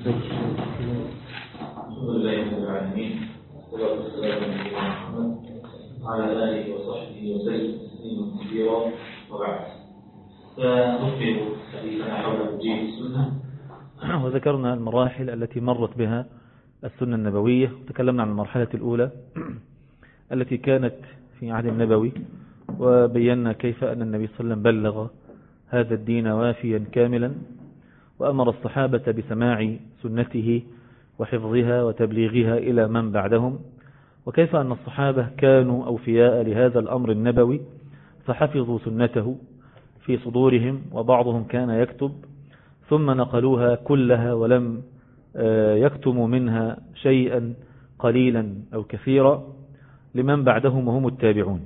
الحمد لله رب العالمين والصلاة والسلام على نبينا محمد وعلى آله وصحبه وسلم تسليما كثيرا وبعد فنكمل حديثنا حول توجيه السنة وذكرنا المراحل التي مرت بها السنة النبوية وتكلمنا عن المرحلة الأولى التي كانت في عهد النبوي وبينا كيف أن النبي صلى الله عليه وسلم بلغ هذا الدين وافيا كاملا وأمر الصحابة بسماع سنته وحفظها وتبليغها إلى من بعدهم وكيف أن الصحابة كانوا أوفياء لهذا الأمر النبوي فحفظوا سنته في صدورهم وبعضهم كان يكتب ثم نقلوها كلها ولم يكتموا منها شيئا قليلا أو كثيرا لمن بعدهم وهم التابعون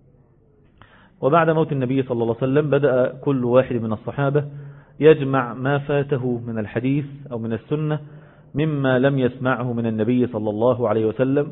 وبعد موت النبي صلى الله عليه وسلم بدأ كل واحد من الصحابة يجمع ما فاته من الحديث أو من السنة مما لم يسمعه من النبي صلى الله عليه وسلم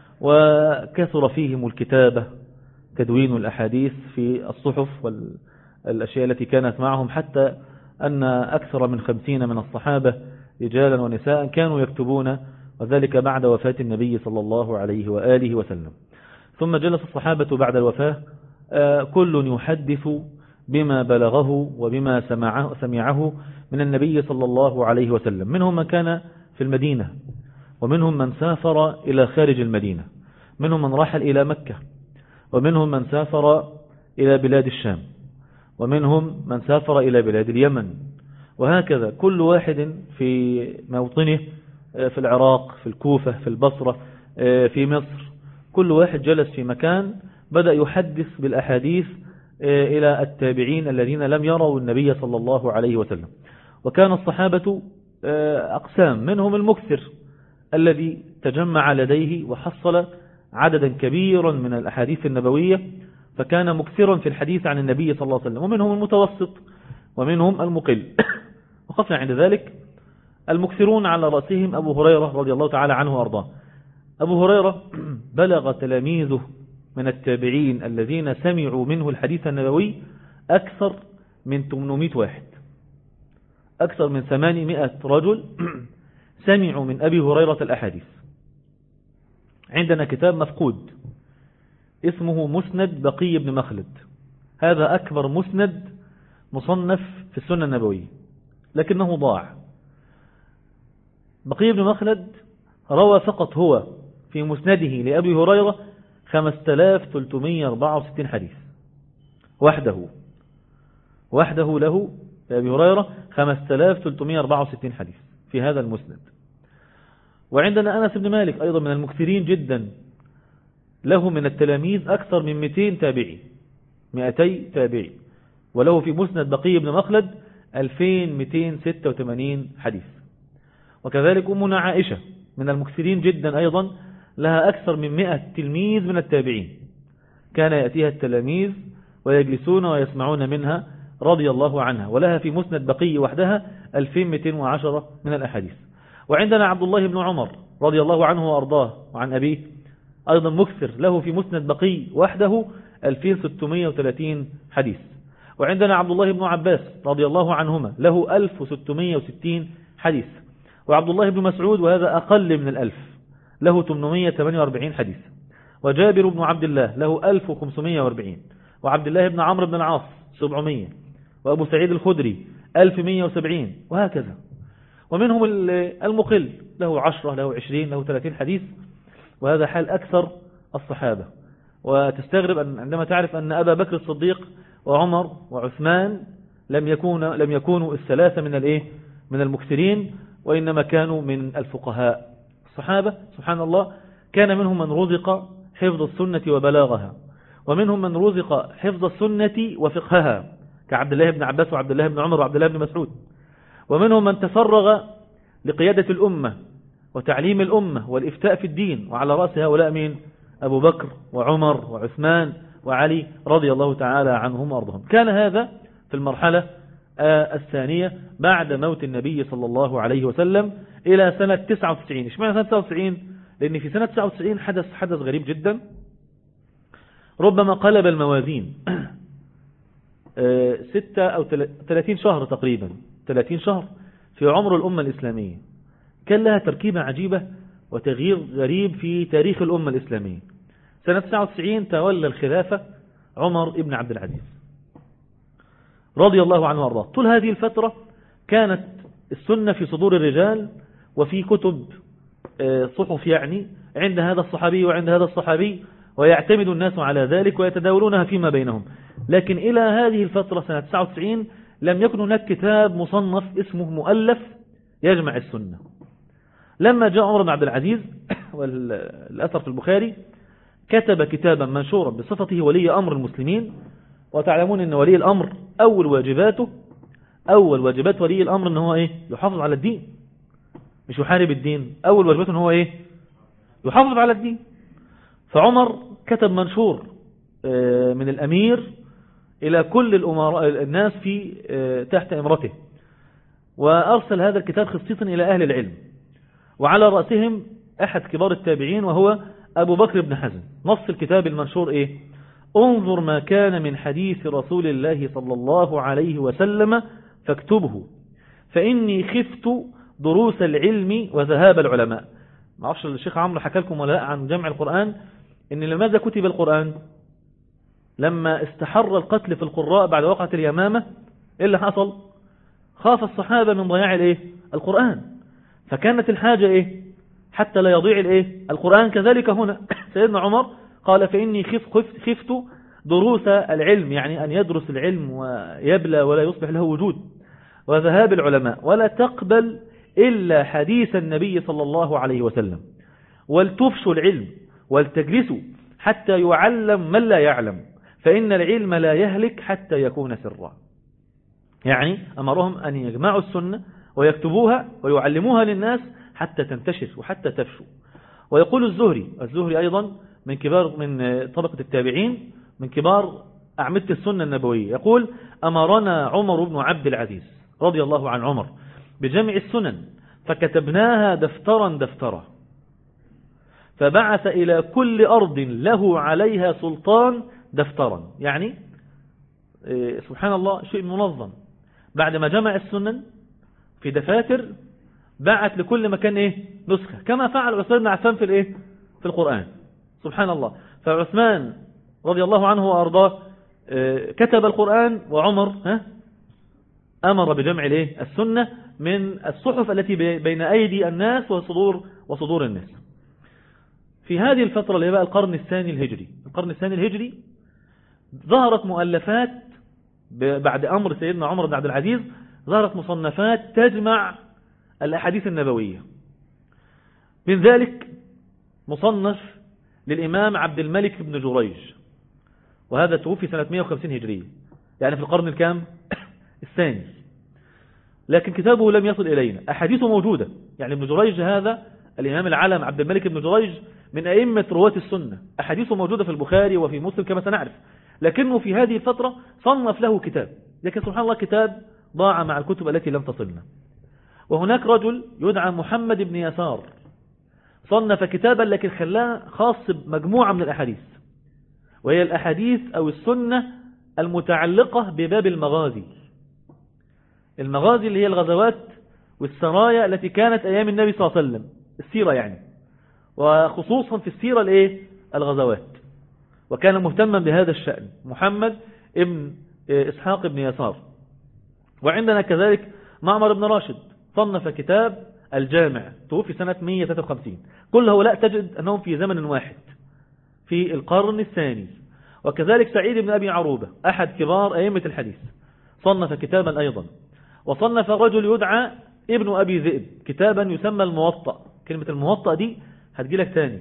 وكثر فيهم الكتابة تدوين الأحاديث في الصحف والأشياء التي كانت معهم حتى أن أكثر من خمسين من الصحابة رجالا ونساء كانوا يكتبون وذلك بعد وفاة النبي صلى الله عليه وآله وسلم ثم جلس الصحابة بعد الوفاة كل يحدث بما بلغه وبما سمعه, سمعه من النبي صلى الله عليه وسلم منهم من كان في المدينة ومنهم من سافر إلى خارج المدينة منهم من رحل إلى مكة ومنهم من سافر إلى بلاد الشام ومنهم من سافر إلى بلاد اليمن وهكذا كل واحد في موطنه في العراق في الكوفة في البصرة في مصر كل واحد جلس في مكان بدأ يحدث بالأحاديث إلى التابعين الذين لم يروا النبي صلى الله عليه وسلم وكان الصحابة أقسام منهم المكثر الذي تجمع لديه وحصل عددا كبيرا من الأحاديث النبوية فكان مكثرا في الحديث عن النبي صلى الله عليه وسلم ومنهم المتوسط ومنهم المقل وقفنا عند ذلك المكثرون على رأسهم أبو هريرة رضي الله تعالى عنه وأرضاه أبو هريرة بلغ تلاميذه من التابعين الذين سمعوا منه الحديث النبوي أكثر من 800 واحد أكثر من 800 رجل سمعوا من أبي هريرة الأحاديث عندنا كتاب مفقود اسمه مسند بقي بن مخلد هذا أكبر مسند مصنف في السنة النبوية لكنه ضاع بقي بن مخلد روى فقط هو في مسنده لأبي هريرة 5364 حديث وحده وحده له لأبي هريرة 5364 حديث في هذا المسند وعندنا أنس بن مالك أيضا من المكثرين جدا له من التلاميذ أكثر من 200 تابعي 200 تابعي وله في مسند بقي بن مخلد 2286 حديث وكذلك أمنا عائشة من المكثرين جدا أيضا لها أكثر من 100 تلميذ من التابعين كان يأتيها التلاميذ ويجلسون ويسمعون منها رضي الله عنها ولها في مسند بقي وحدها 2210 من الأحاديث وعندنا عبد الله بن عمر رضي الله عنه وأرضاه وعن أبيه أيضا مكثر له في مسند بقي وحده 2630 حديث وعندنا عبد الله بن عباس رضي الله عنهما له 1660 حديث وعبد الله بن مسعود وهذا أقل من الألف له 848 حديث وجابر بن عبد الله له 1540 وعبد الله بن عمرو بن العاص 700 وأبو سعيد الخدري 1170 وهكذا ومنهم المقل له 10 له 20 له 30 حديث وهذا حال أكثر الصحابة وتستغرب أن عندما تعرف أن أبا بكر الصديق وعمر وعثمان لم يكون لم يكونوا الثلاثة من الايه من المكثرين وإنما كانوا من الفقهاء الصحابة سبحان الله كان منهم من رزق حفظ السنة وبلاغها ومنهم من رزق حفظ السنة وفقهها كعبد الله بن عباس وعبد الله بن عمر وعبد الله بن مسعود ومنهم من تفرغ لقيادة الأمة وتعليم الأمة والإفتاء في الدين وعلى رأس هؤلاء مين أبو بكر وعمر وعثمان وعلي رضي الله تعالى عنهم وأرضهم كان هذا في المرحلة الثانية بعد موت النبي صلى الله عليه وسلم إلى سنة 99 إيش معنى سنة 99 لأن في سنة 99 حدث حدث غريب جدا ربما قلب الموازين ستة أو 30 شهر تقريبا 30 شهر في عمر الأمة الإسلامية كان لها تركيبة عجيبة وتغيير غريب في تاريخ الأمة الإسلامية سنة 99 تولى الخلافة عمر بن عبد العزيز رضي الله عنه وارضاه طول هذه الفترة كانت السنة في صدور الرجال وفي كتب صحف يعني عند هذا الصحابي وعند هذا الصحابي ويعتمد الناس على ذلك ويتداولونها فيما بينهم لكن إلى هذه الفترة سنة 99 لم يكن هناك كتاب مصنف اسمه مؤلف يجمع السنة لما جاء عمر بن عبد العزيز والأثر في البخاري كتب كتابا منشورا بصفته ولي أمر المسلمين وتعلمون أن ولي الأمر أول واجباته أول واجبات ولي الأمر أنه هو إيه يحافظ على الدين مش يحارب الدين أول واجباته أنه هو إيه يحافظ على الدين فعمر كتب منشور من الأمير إلى كل الأمراء الناس في تحت إمرته وأرسل هذا الكتاب خصيصا إلى أهل العلم وعلى رأسهم أحد كبار التابعين وهو أبو بكر بن حزم نص الكتاب المنشور إيه انظر ما كان من حديث رسول الله صلى الله عليه وسلم فاكتبه فإني خفت دروس العلم وذهاب العلماء ما أعرفش الشيخ عمرو حكى لكم ولا عن جمع القرآن إن لماذا كتب القرآن لما استحر القتل في القراء بعد وقعة اليمامة إيه اللي حصل خاف الصحابة من ضياع الإيه القرآن فكانت الحاجة إيه حتى لا يضيع الإيه القرآن كذلك هنا سيدنا عمر قال فإني خف خفت, خفت دروس العلم يعني أن يدرس العلم ويبلى ولا يصبح له وجود وذهاب العلماء ولا تقبل إلا حديث النبي صلى الله عليه وسلم ولتفشوا العلم ولتجلسوا حتى يعلم من لا يعلم فإن العلم لا يهلك حتى يكون سرا يعني أمرهم أن يجمعوا السنة ويكتبوها ويعلموها للناس حتى تنتشر وحتى تفشو ويقول الزهري الزهري أيضا من كبار من طبقة التابعين من كبار أعمدة السنة النبوية يقول أمرنا عمر بن عبد العزيز رضي الله عن عمر بجمع السنن فكتبناها دفترا دفترا فبعث إلى كل أرض له عليها سلطان دفترا يعني سبحان الله شيء منظم بعد ما جمع السنن في دفاتر بعت لكل مكان ايه نسخة كما فعل عثمان بن عفان في الايه في القرآن سبحان الله فعثمان رضي الله عنه وارضاه كتب القرآن وعمر ها امر بجمع الايه السنة من الصحف التي بين ايدي الناس وصدور وصدور الناس في هذه الفترة اللي هي بقى القرن الثاني الهجري القرن الثاني الهجري ظهرت مؤلفات بعد أمر سيدنا عمر بن عبد العزيز ظهرت مصنفات تجمع الأحاديث النبوية من ذلك مصنف للإمام عبد الملك بن جريج وهذا توفي سنة 150 هجرية يعني في القرن الكام الثاني لكن كتابه لم يصل إلينا أحاديثه موجودة يعني ابن جريج هذا الإمام العلم عبد الملك بن جريج من أئمة رواة السنة أحاديثه موجودة في البخاري وفي مسلم كما سنعرف لكنه في هذه الفترة صنف له كتاب لكن سبحان الله كتاب ضاع مع الكتب التي لم تصلنا وهناك رجل يدعى محمد بن يسار صنف كتابا لكن خلاه خاص بمجموعة من الأحاديث وهي الأحاديث أو السنة المتعلقة بباب المغازي المغازي اللي هي الغزوات والسرايا التي كانت أيام النبي صلى الله عليه وسلم السيرة يعني وخصوصا في السيرة الايه الغزوات وكان مهتما بهذا الشأن محمد ابن إسحاق بن يسار وعندنا كذلك معمر بن راشد صنف كتاب الجامع توفي سنة 153 كل هؤلاء تجد أنهم في زمن واحد في القرن الثاني وكذلك سعيد بن أبي عروبة أحد كبار أئمة الحديث صنف كتابا أيضا وصنف رجل يدعى ابن أبي ذئب كتابا يسمى الموطأ كلمة الموطأ دي هتجيلك تاني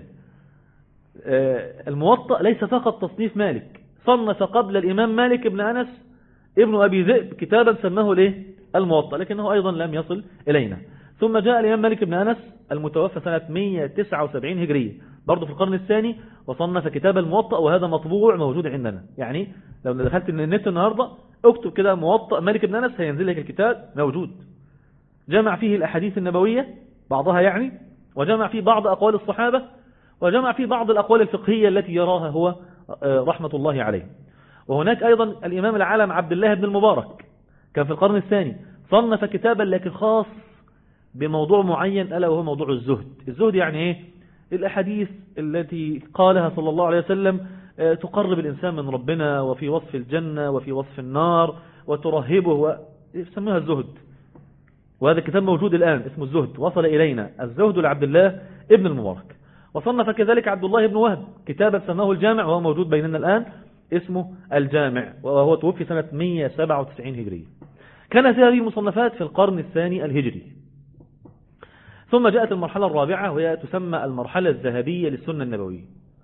الموطأ ليس فقط تصنيف مالك صنف قبل الإمام مالك ابن أنس ابن أبي ذئب كتابا سماه ليه الموطأ لكنه أيضا لم يصل إلينا ثم جاء الإمام مالك بن أنس المتوفى سنة 179 هجرية برضه في القرن الثاني وصنف كتاب الموطأ وهذا مطبوع موجود عندنا يعني لو دخلت النت النهاردة اكتب كده موطأ مالك بن أنس هينزل لك الكتاب موجود جمع فيه الأحاديث النبوية بعضها يعني وجمع فيه بعض أقوال الصحابة وجمع فيه بعض الأقوال الفقهية التي يراها هو رحمة الله عليه وهناك أيضا الإمام العالم عبد الله بن المبارك كان في القرن الثاني صنف كتابا لكن خاص بموضوع معين ألا وهو موضوع الزهد الزهد يعني إيه الأحاديث التي قالها صلى الله عليه وسلم آه، تقرب الإنسان من ربنا وفي وصف الجنة وفي وصف النار وترهبه يسميها الزهد وهذا الكتاب موجود الآن اسمه الزهد وصل إلينا الزهد لعبد الله ابن المبارك وصنف كذلك عبد الله بن وهب كتابا سماه الجامع وهو موجود بيننا الآن اسمه الجامع وهو توفي سنة 197 هجرية كانت هذه المصنفات في القرن الثاني الهجري ثم جاءت المرحلة الرابعة وهي تسمى المرحلة الذهبية للسنة النبوية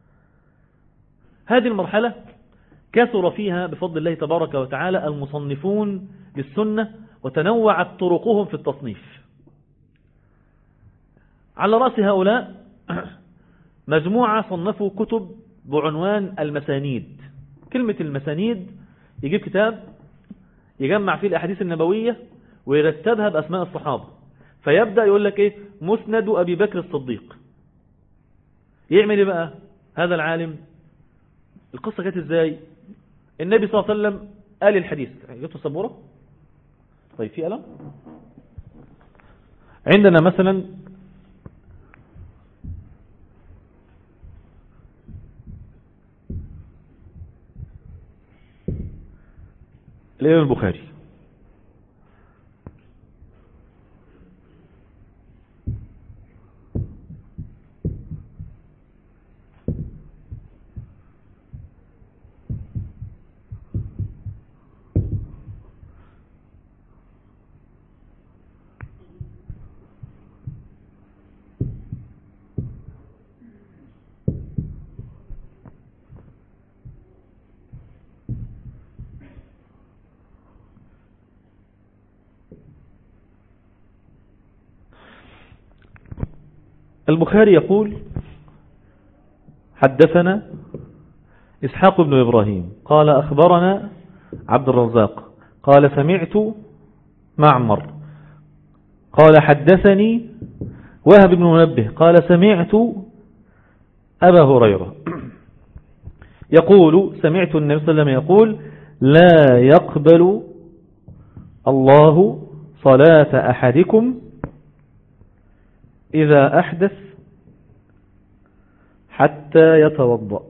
هذه المرحلة كثر فيها بفضل الله تبارك وتعالى المصنفون للسنة وتنوعت طرقهم في التصنيف على رأس هؤلاء مجموعة صنفوا كتب بعنوان المسانيد كلمة المسانيد يجيب كتاب يجمع فيه الأحاديث النبوية ويرتبها بأسماء الصحابة فيبدأ يقول لك إيه مسند أبي بكر الصديق يعمل إيه بقى هذا العالم القصة كانت إزاي النبي صلى الله عليه وسلم قال الحديث جبت السبورة طيب في قلم عندنا مثلا الإمام البخاري البخاري يقول حدثنا إسحاق بن إبراهيم قال أخبرنا عبد الرزاق قال سمعت معمر قال حدثني وهب بن منبه قال سمعت أبا هريرة يقول سمعت النبي صلى الله عليه وسلم يقول لا يقبل الله صلاة أحدكم إذا أحدث حتى يتوضأ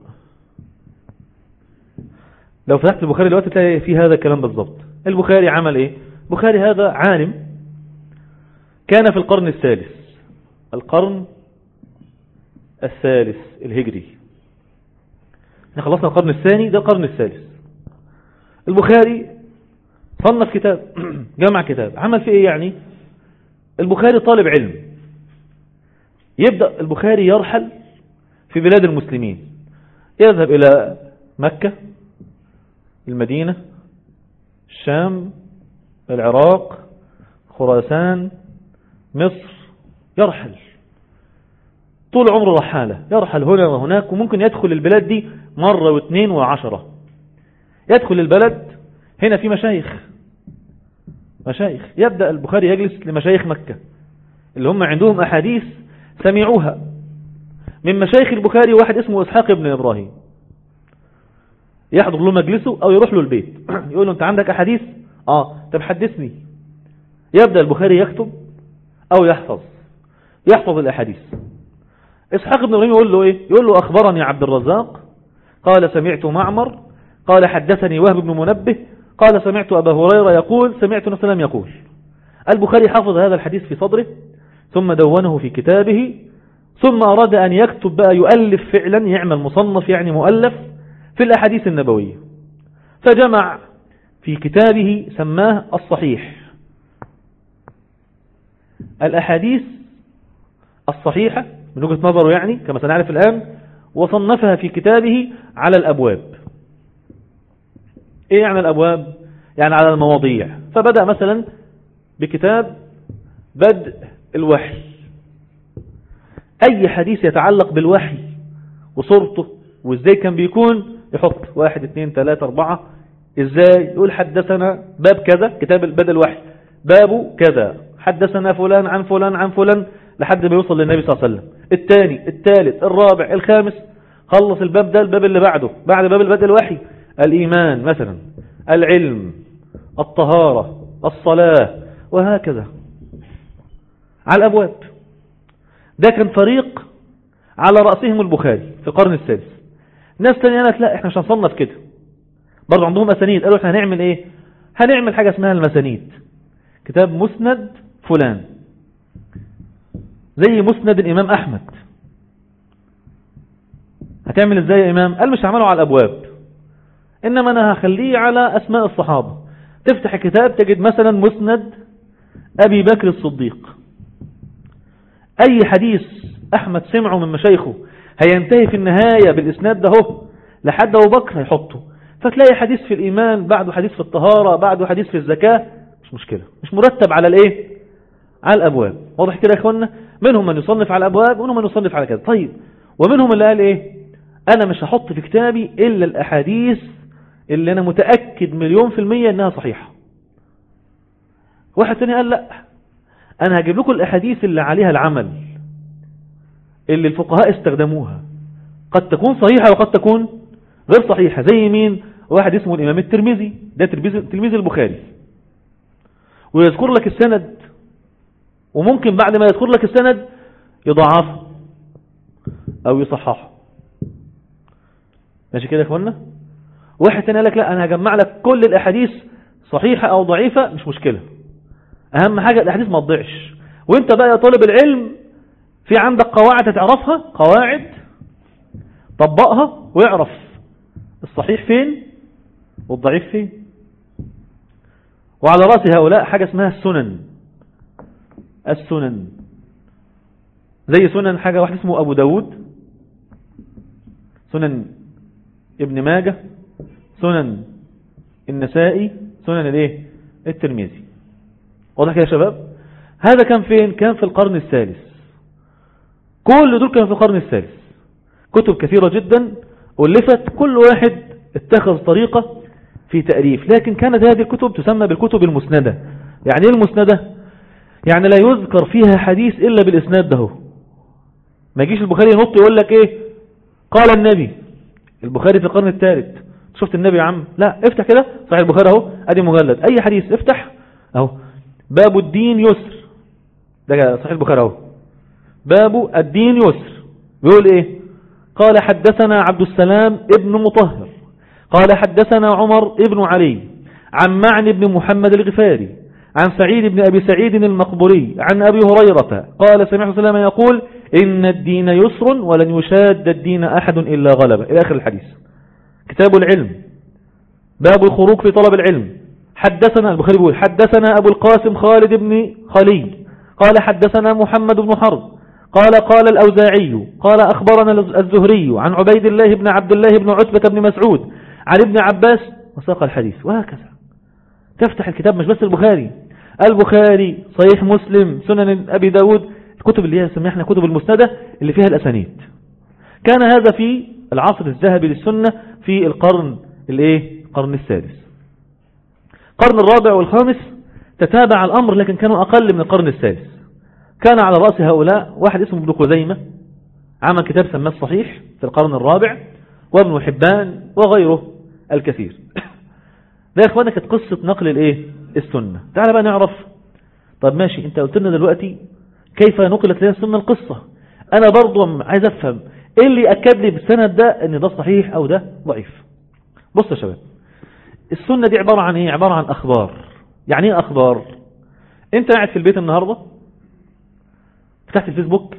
لو فتحت البخاري دلوقتي تلاقي في هذا الكلام بالضبط البخاري عمل ايه البخاري هذا عالم كان في القرن الثالث القرن الثالث الهجري احنا خلصنا القرن الثاني ده القرن الثالث البخاري صنف كتاب جمع كتاب عمل فيه ايه يعني البخاري طالب علم يبدأ البخاري يرحل في بلاد المسلمين يذهب إلى مكة المدينة الشام العراق خراسان مصر يرحل طول عمره رحالة يرحل هنا وهناك وممكن يدخل البلاد دي مرة واثنين وعشرة يدخل البلد هنا في مشايخ مشايخ يبدأ البخاري يجلس لمشايخ مكة اللي هم عندهم أحاديث سمعوها من مشايخ البخاري واحد اسمه إسحاق ابن إبراهيم يحضر له مجلسه أو يروح له البيت يقول له أنت عندك أحاديث آه طب حدثني يبدأ البخاري يكتب أو يحفظ يحفظ الأحاديث إسحاق ابن إبراهيم يقول له إيه يقول له أخبرني عبد الرزاق قال سمعت معمر قال حدثني وهب بن منبه قال سمعت أبا هريرة يقول سمعت نسلم يقول البخاري حفظ هذا الحديث في صدره ثم دونه في كتابه ثم أراد أن يكتب بقى يؤلف فعلا يعمل مصنف يعني مؤلف في الأحاديث النبوية فجمع في كتابه سماه الصحيح الأحاديث الصحيحة من وجهة نظره يعني كما سنعرف الآن وصنفها في كتابه على الأبواب إيه يعني الأبواب يعني على المواضيع فبدأ مثلا بكتاب بدء الوحي أي حديث يتعلق بالوحي وصورته وإزاي كان بيكون يحط واحد اثنين ثلاثة أربعة إزاي يقول حدثنا باب كذا كتاب بدء الوحي بابه كذا حدثنا فلان عن فلان عن فلان لحد ما يوصل للنبي صلى الله عليه وسلم الثاني الثالث الرابع الخامس خلص الباب ده الباب اللي بعده بعد باب البدء الوحي الإيمان مثلا العلم الطهارة الصلاة وهكذا على الأبواب ده كان فريق على رأسهم البخاري في القرن السادس ناس تانية قالت لا احنا مش هنصنف كده برضه عندهم مسانيد قالوا احنا هنعمل ايه هنعمل حاجة اسمها المسانيد كتاب مسند فلان زي مسند الإمام أحمد هتعمل ازاي يا إمام قال مش هعمله على الأبواب إنما أنا هخليه على أسماء الصحابة تفتح الكتاب تجد مثلا مسند أبي بكر الصديق أي حديث أحمد سمعه من مشايخه هينتهي في النهاية بالإسناد ده هو لحد أبو بكر هيحطه فتلاقي حديث في الإيمان بعده حديث في الطهارة بعده حديث في الزكاة مش مشكلة مش مرتب على الإيه على الأبواب واضح كده يا إخوانا منهم من يصنف على الأبواب ومنهم من يصنف على كذا طيب ومنهم اللي قال إيه أنا مش هحط في كتابي إلا الأحاديث اللي أنا متأكد مليون في المية إنها صحيحة واحد تاني قال لا أنا هجيب لكم الأحاديث اللي عليها العمل اللي الفقهاء استخدموها قد تكون صحيحة وقد تكون غير صحيحة زي مين واحد اسمه الإمام الترمذي ده تلميذ البخاري ويذكر لك السند وممكن بعد ما يذكر لك السند يضعفه أو يصححه ماشي كده يا اخوانا واحد تاني قال لك لا انا هجمع لك كل الاحاديث صحيحة او ضعيفة مش مشكلة اهم حاجة الاحاديث ما تضيعش وانت بقى يا طالب العلم في عندك قواعد تعرفها قواعد طبقها ويعرف الصحيح فين والضعيف فين وعلى رأس هؤلاء حاجة اسمها السنن السنن زي سنن حاجة واحد اسمه أبو داود سنن ابن ماجه سنن النسائي سنن الايه الترمذي واضح يا شباب هذا كان فين كان في القرن الثالث كل دول كانوا في القرن الثالث كتب كثيرة جدا ألفت كل واحد اتخذ طريقة في تأليف لكن كانت هذه الكتب تسمى بالكتب المسندة يعني ايه المسندة يعني لا يذكر فيها حديث إلا بالإسناد ده ما يجيش البخاري ينط يقول لك ايه قال النبي البخاري في القرن الثالث شفت النبي يا عم لا افتح كده صحيح البخاري اهو ادي مجلد اي حديث افتح اهو باب الدين يسر ده صحيح البخاري اهو باب الدين يسر بيقول ايه قال حدثنا عبد السلام ابن مطهر قال حدثنا عمر ابن علي عن معن بن محمد الغفاري عن سعيد بن أبي سعيد المقبري عن أبي هريرة قال سمعت سلام يقول إن الدين يسر ولن يشاد الدين أحد إلا غلبه إلى آخر الحديث كتاب العلم باب الخروج في طلب العلم حدثنا البخاري بيقول حدثنا أبو القاسم خالد بن خلي قال حدثنا محمد بن حرب قال قال الأوزاعي قال أخبرنا الزهري عن عبيد الله بن عبد الله بن عتبة بن مسعود عن ابن عباس وساق الحديث وهكذا تفتح الكتاب مش بس البخاري البخاري صحيح مسلم سنن أبي داود الكتب اللي هي سميحنا كتب المسندة اللي فيها الأسانيد كان هذا في العصر الذهبي للسنة في القرن الايه القرن السادس القرن الرابع والخامس تتابع الأمر لكن كانوا أقل من القرن السادس كان على رأس هؤلاء واحد اسمه ابن خزيمة عمل كتاب سماه الصحيح في القرن الرابع وابن حبان وغيره الكثير ده يا اخوانا كانت قصة نقل الايه السنة تعال بقى نعرف طب ماشي انت قلت لنا دلوقتي كيف نقلت لنا السنة القصة انا برضو عايز افهم ايه اللي اكد لي بالسند ده ان ده صحيح او ده ضعيف بص يا شباب السنة دي عبارة عن ايه عبارة عن اخبار يعني ايه اخبار انت قاعد في البيت النهاردة فتحت الفيسبوك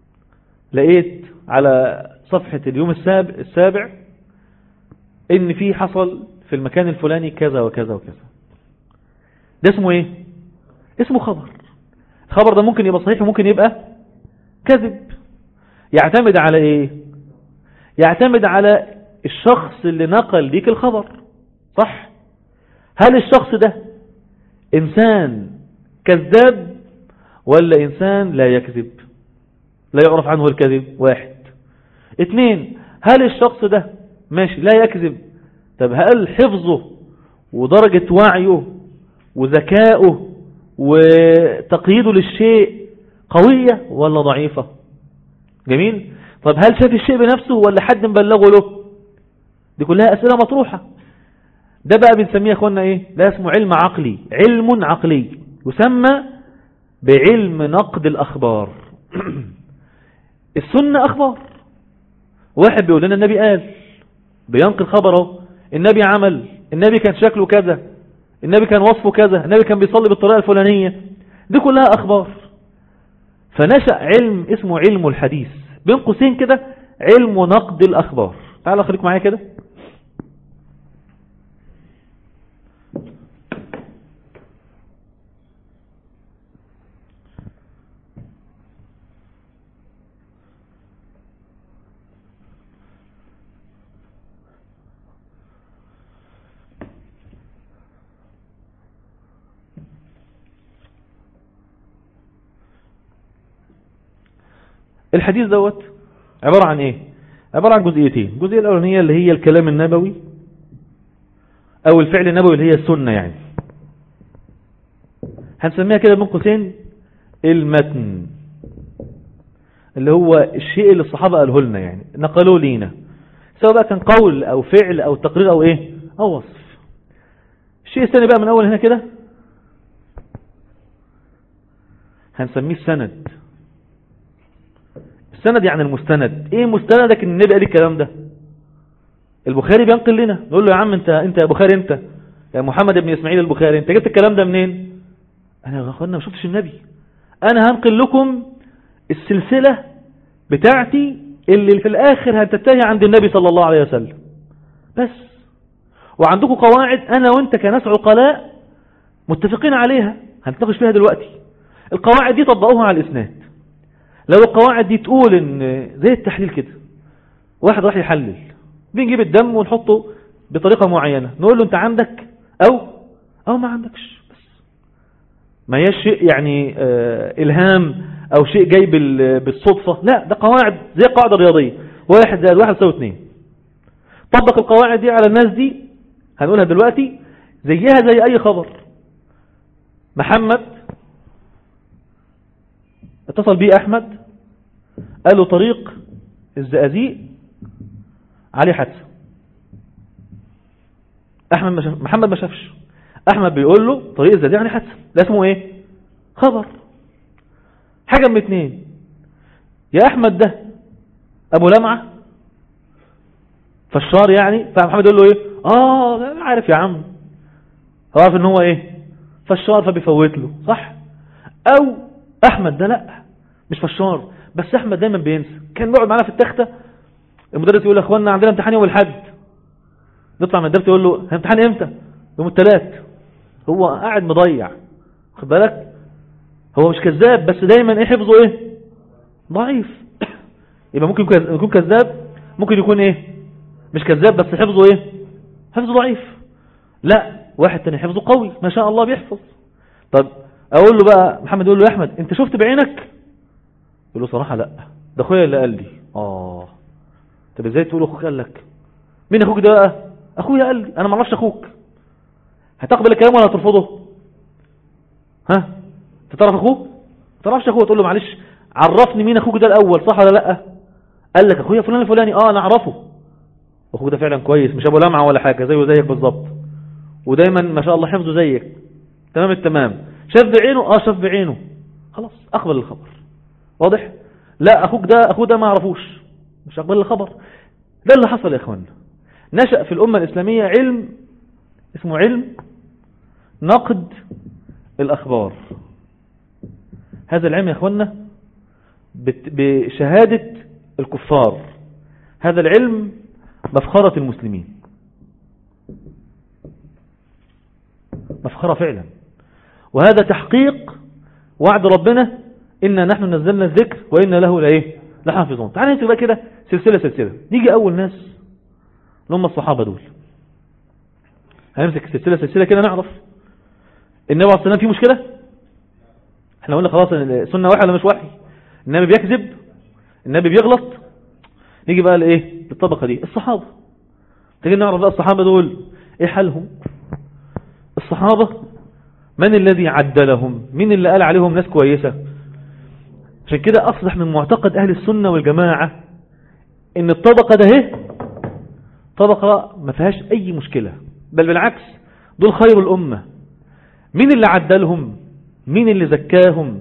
لقيت على صفحة اليوم السابع, السابع ان في حصل في المكان الفلاني كذا وكذا وكذا ده اسمه ايه اسمه خبر الخبر ده ممكن يبقى صحيح وممكن يبقى كذب يعتمد على ايه يعتمد على الشخص اللي نقل ليك الخبر صح هل الشخص ده انسان كذاب ولا انسان لا يكذب لا يعرف عنه الكذب واحد اثنين هل الشخص ده ماشي لا يكذب طب هل حفظه ودرجة وعيه وذكائه وتقييده للشيء قوية ولا ضعيفة جميل طب هل شاف الشيء بنفسه ولا حد مبلغه له دي كلها أسئلة مطروحة ده بقى بنسميه يا اخوانا ايه ده اسمه علم عقلي علم عقلي يسمى بعلم نقد الأخبار السنة أخبار واحد بيقول لنا النبي قال بينقل خبره النبي عمل النبي كان شكله كذا النبي كان وصفه كذا النبي كان بيصلي بالطريقة الفلانية دي كلها أخبار فنشأ علم اسمه علم الحديث بين قوسين كده علم نقد الأخبار تعال خليك معايا كده الحديث دوت عبارة عن ايه عبارة عن جزئيتين الجزئية الاولانية اللي هي الكلام النبوي او الفعل النبوي اللي هي السنة يعني هنسميها كده من قوسين المتن اللي هو الشيء اللي الصحابة قاله لنا يعني نقلوه لينا سواء بقى كان قول او فعل او تقرير او ايه او وصف الشيء الثاني بقى من اول هنا كده هنسميه السند السند يعني المستند ايه مستندك ان النبي قال الكلام ده البخاري بينقل لنا نقول له يا عم انت انت يا بخاري انت يا محمد بن اسماعيل البخاري انت جبت الكلام ده منين انا يا اخوانا ما شفتش النبي انا هنقل لكم السلسلة بتاعتي اللي في الاخر هتنتهي عند النبي صلى الله عليه وسلم بس وعندكم قواعد انا وانت كناس عقلاء متفقين عليها هنتناقش فيها دلوقتي القواعد دي طبقوها على الاسناد لو القواعد دي تقول ان زي التحليل كده واحد راح يحلل بنجيب الدم ونحطه بطريقة معينة نقول له انت عندك او او ما عندكش بس ما هيش شيء يعني آه الهام او شيء جاي بالصدفة لا ده قواعد زي القاعدة الرياضية واحد زائد واحد يساوي اتنين طبق القواعد دي على الناس دي هنقولها دلوقتي زيها زي اي خبر محمد اتصل بيه احمد قال له طريق الزقازيق عليه حادثه احمد ما شاف محمد ما شافش احمد بيقول له طريق الزقازيق عليه حادثه ده اسمه ايه خبر حاجه من اتنين يا احمد ده ابو لمعه فالشار يعني فمحمد يقول له ايه اه عارف يا عم هو عارف ان هو ايه فالشار فبيفوت له صح او احمد ده لا مش فشار بس احمد دايما بينسى كان بيقعد معانا في التخته المدرس يقول يا اخوانا عندنا امتحان يوم الاحد نطلع من الدرس يقول له امتحان امتى يوم الثلاث هو قاعد مضيع خد بالك هو مش كذاب بس دايما ايه حفظه ايه ضعيف يبقى ممكن يكون كذاب ممكن يكون ايه مش كذاب بس حفظه ايه حفظه ضعيف لا واحد تاني حفظه قوي ما شاء الله بيحفظ طب اقول له بقى محمد يقول له يا احمد انت شفت بعينك يقول له صراحة لا ده اخويا اللي قال لي اه طب ازاي تقول اخوك قال لك مين اخوك ده بقى اخويا قال لي انا ما اعرفش اخوك هتقبل الكلام ولا هترفضه ها انت تعرف اخوك ما تعرفش اخوك تقول له معلش عرفني مين اخوك ده الاول صح ولا لا قال لك اخويا فلان الفلاني اه انا اعرفه اخوك ده فعلا كويس مش ابو لمعه ولا حاجه زيه زيك بالظبط ودايما ما شاء الله حفظه زيك تمام التمام شاف بعينه اه شاف بعينه خلاص اقبل الخبر واضح لا اخوك ده اخوه ده ما اعرفوش مش اقبل الخبر ده اللي حصل يا اخوانا نشأ في الامة الاسلامية علم اسمه علم نقد الاخبار هذا العلم يا اخوانا بشهادة الكفار هذا العلم مفخرة المسلمين مفخرة فعلا وهذا تحقيق وعد ربنا إنا نحن نزلنا الذكر وإنا له لإيه لحافظون تعالى نمسك بقى كده سلسلة سلسلة نيجي أول ناس اللي هم الصحابة دول هنمسك سلسلة سلسلة كده نعرف النبي عليه الصلاة فيه مشكلة احنا قلنا خلاص السنة واحد ولا مش وحي النبي بيكذب النبي بيغلط نيجي بقى لايه للطبقة دي الصحابة تيجي نعرف بقى الصحابة دول ايه حالهم الصحابة من الذي عدلهم مين اللي قال عليهم ناس كويسة عشان كده أصلح من معتقد أهل السنة والجماعة إن الطبقة ده هي طبقة ما فيهاش أي مشكلة بل بالعكس دول خير الأمة مين اللي عدلهم مين اللي زكاهم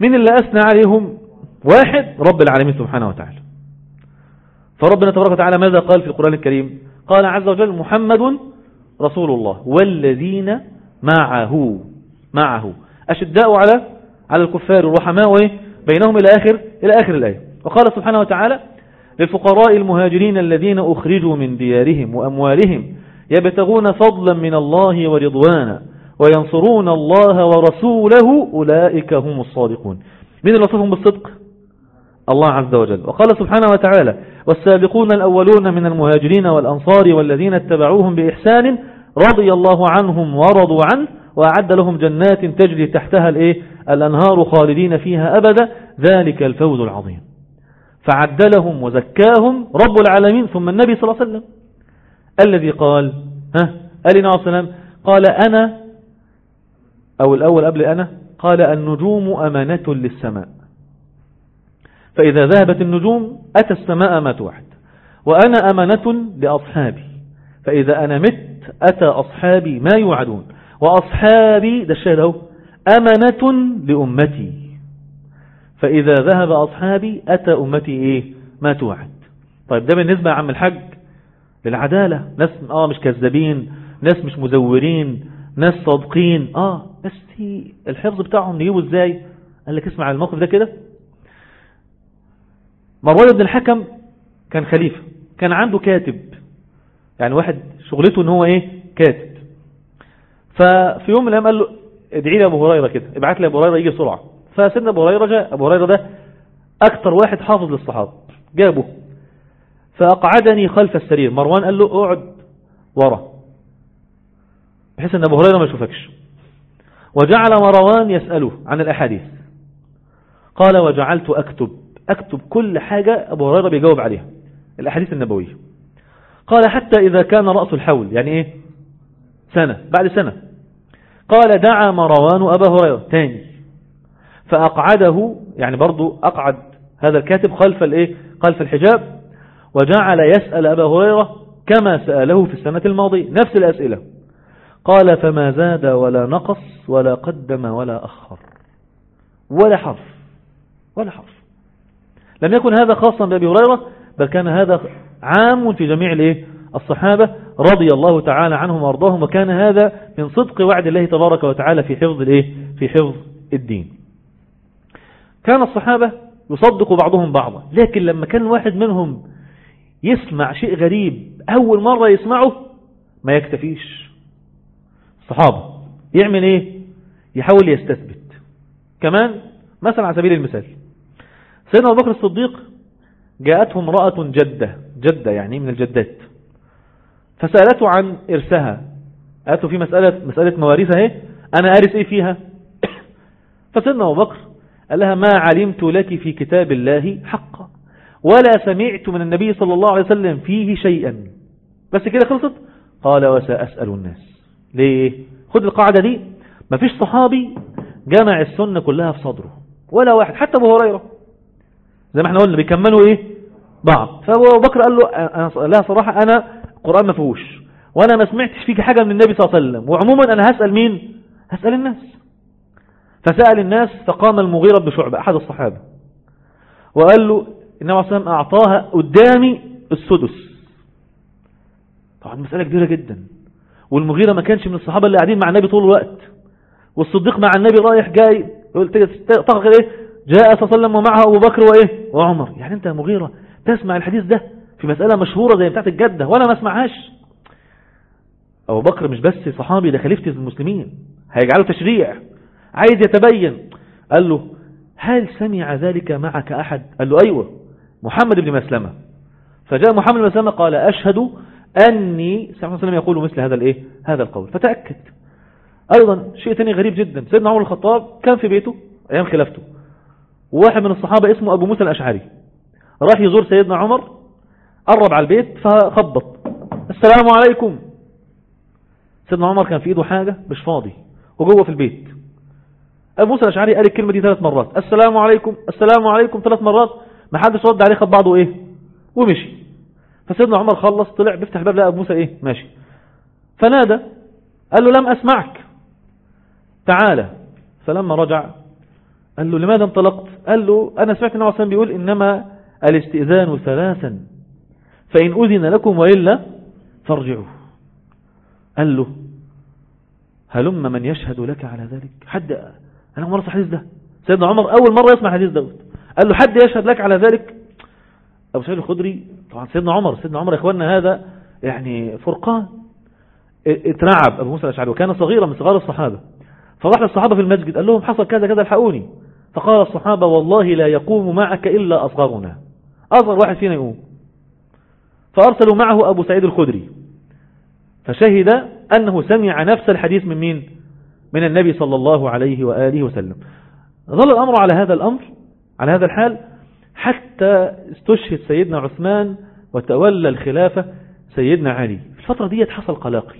من اللي أثنى عليهم واحد رب العالمين سبحانه وتعالى فربنا تبارك وتعالى ماذا قال في القرآن الكريم قال عز وجل محمد رسول الله والذين معه معه أشداء على على الكفار الرحماء بينهم إلى آخر إلى آخر الآية وقال سبحانه وتعالى للفقراء المهاجرين الذين أخرجوا من ديارهم وأموالهم يبتغون فضلا من الله ورضوانا وينصرون الله ورسوله أولئك هم الصادقون من اللي وصفهم بالصدق الله عز وجل وقال سبحانه وتعالى والسابقون الأولون من المهاجرين والأنصار والذين اتبعوهم بإحسان رضي الله عنهم ورضوا عنه وأعد لهم جنات تجري تحتها الإيه؟ الأنهار خالدين فيها أبدا ذلك الفوز العظيم فعدلهم وزكاهم رب العالمين ثم النبي صلى الله عليه وسلم الذي قال ها قال لنا عليه قال أنا أو الأول قبل أنا قال النجوم أمانة للسماء فإذا ذهبت النجوم أتى السماء ما توعد وأنا أمانة لأصحابي فإذا أنا مت أتى أصحابي ما يوعدون وأصحابي ده الشاهد اهو أمنة لأمتي فإذا ذهب أصحابي أتى أمتي إيه ما توعد طيب ده بالنسبة يا عم الحج للعدالة ناس آه مش كذابين ناس مش مزورين ناس صادقين آه بس الحفظ بتاعهم نجيبه إزاي قال لك اسمع الموقف ده كده مروان بن الحكم كان خليفة كان عنده كاتب يعني واحد شغلته ان هو ايه كاتب ففي يوم من الايام قال له ادعي لي ابو هريره كده ابعت لي ابو هريره يجي بسرعه فسيدنا ابو هريره جاء ابو هريره ده اكثر واحد حافظ للصحابه جابه فاقعدني خلف السرير مروان قال له اقعد ورا بحيث ان ابو هريره ما يشوفكش وجعل مروان يساله عن الاحاديث قال وجعلت اكتب اكتب كل حاجه ابو هريره بيجاوب عليها الاحاديث النبويه قال حتى اذا كان راس الحول يعني ايه سنه بعد سنه قال دعا مروان ابا هريره تاني فأقعده يعني برضو أقعد هذا الكاتب خلف الايه خلف الحجاب وجعل يسأل أبا هريرة كما سأله في السنة الماضية نفس الأسئلة قال فما زاد ولا نقص ولا قدم ولا أخر ولا حرف ولا حرف لم يكن هذا خاصا بأبي هريرة بل كان هذا عام في جميع الايه الصحابة رضي الله تعالى عنهم وارضاهم وكان هذا من صدق وعد الله تبارك وتعالى في حفظ الايه في حفظ الدين كان الصحابة يصدق بعضهم بعضا لكن لما كان واحد منهم يسمع شيء غريب أول مرة يسمعه ما يكتفيش الصحابة يعمل ايه يحاول يستثبت كمان مثلا على سبيل المثال سيدنا أبو بكر الصديق جاءته امرأة جدة جدة يعني من الجدات فسألته عن إرسها قالته في مسألة, مسألة مواريثها ايه أنا أرس ايه فيها فسيدنا أبو بكر قال لها ما علمت لك في كتاب الله حقا ولا سمعت من النبي صلى الله عليه وسلم فيه شيئا بس كده خلصت قال وسأسأل الناس ليه خد القاعدة دي مفيش صحابي جمع السنة كلها في صدره ولا واحد حتى ابو هريرة زي ما احنا قلنا بيكملوا ايه بعض فابو بكر قال له أنا لا صراحة انا قرآن ما فيهوش وانا ما سمعتش فيك حاجة من النبي صلى الله عليه وسلم وعموما انا هسأل مين هسأل الناس فسأل الناس فقام المغيرة بن شعبة أحد الصحابة وقال له النبي عليه الصلاة أعطاها قدامي السدس طبعا مسألة كبيرة جدا والمغيرة ما كانش من الصحابة اللي قاعدين مع النبي طول الوقت والصديق مع النبي رايح جاي تغفر ايه جاء صلى الله عليه وسلم ومعه أبو بكر وإيه وعمر يعني أنت يا مغيرة تسمع الحديث ده في مسألة مشهورة زي بتاعت الجدة ولا ما اسمعهاش أبو بكر مش بس صحابي ده خليفة المسلمين هيجعله تشريع عايز يتبين قال له هل سمع ذلك معك أحد قال له أيوة محمد بن مسلمة فجاء محمد بن مسلمة قال أشهد أني صلى الله عليه وسلم يقول مثل هذا الإيه هذا القول فتأكد أيضا شيء ثاني غريب جدا سيدنا عمر الخطاب كان في بيته أيام خلافته وواحد من الصحابة اسمه أبو موسى الأشعري راح يزور سيدنا عمر قرب على البيت فخبط السلام عليكم سيدنا عمر كان في ايده حاجة مش فاضي وجوه في البيت أبو موسى الأشعري قال الكلمة دي ثلاث مرات السلام عليكم السلام عليكم ثلاث مرات ما حدش رد عليه خد بعضه ايه ومشي فسيدنا عمر خلص طلع بيفتح الباب لقى ابو موسى ايه ماشي فنادى قال له لم اسمعك تعالى فلما رجع قال له لماذا انطلقت قال له أنا سمعت النبي عليه بيقول إنما الاستئذان ثلاثا فإن أذن لكم وإلا فارجعوا قال له هلم من يشهد لك على ذلك حد أنا مرة الحديث ده سيدنا عمر أول مرة يسمع الحديث دوت قال له حد يشهد لك على ذلك أبو سعيد الخدري طبعا سيدنا عمر سيدنا عمر يا إخواننا هذا يعني فرقان اترعب أبو موسى الأشعري وكان صغيرا من صغار الصحابة فراح للصحابة في المسجد قال لهم حصل كذا كذا الحقوني فقال الصحابة والله لا يقوم معك إلا أصغرنا أصغر واحد فينا يقوم فأرسلوا معه أبو سعيد الخدري فشهد أنه سمع نفس الحديث من مين من النبي صلى الله عليه وآله وسلم ظل الأمر على هذا الأمر على هذا الحال حتى استشهد سيدنا عثمان وتولى الخلافة سيدنا علي في الفترة دي حصل قلاقل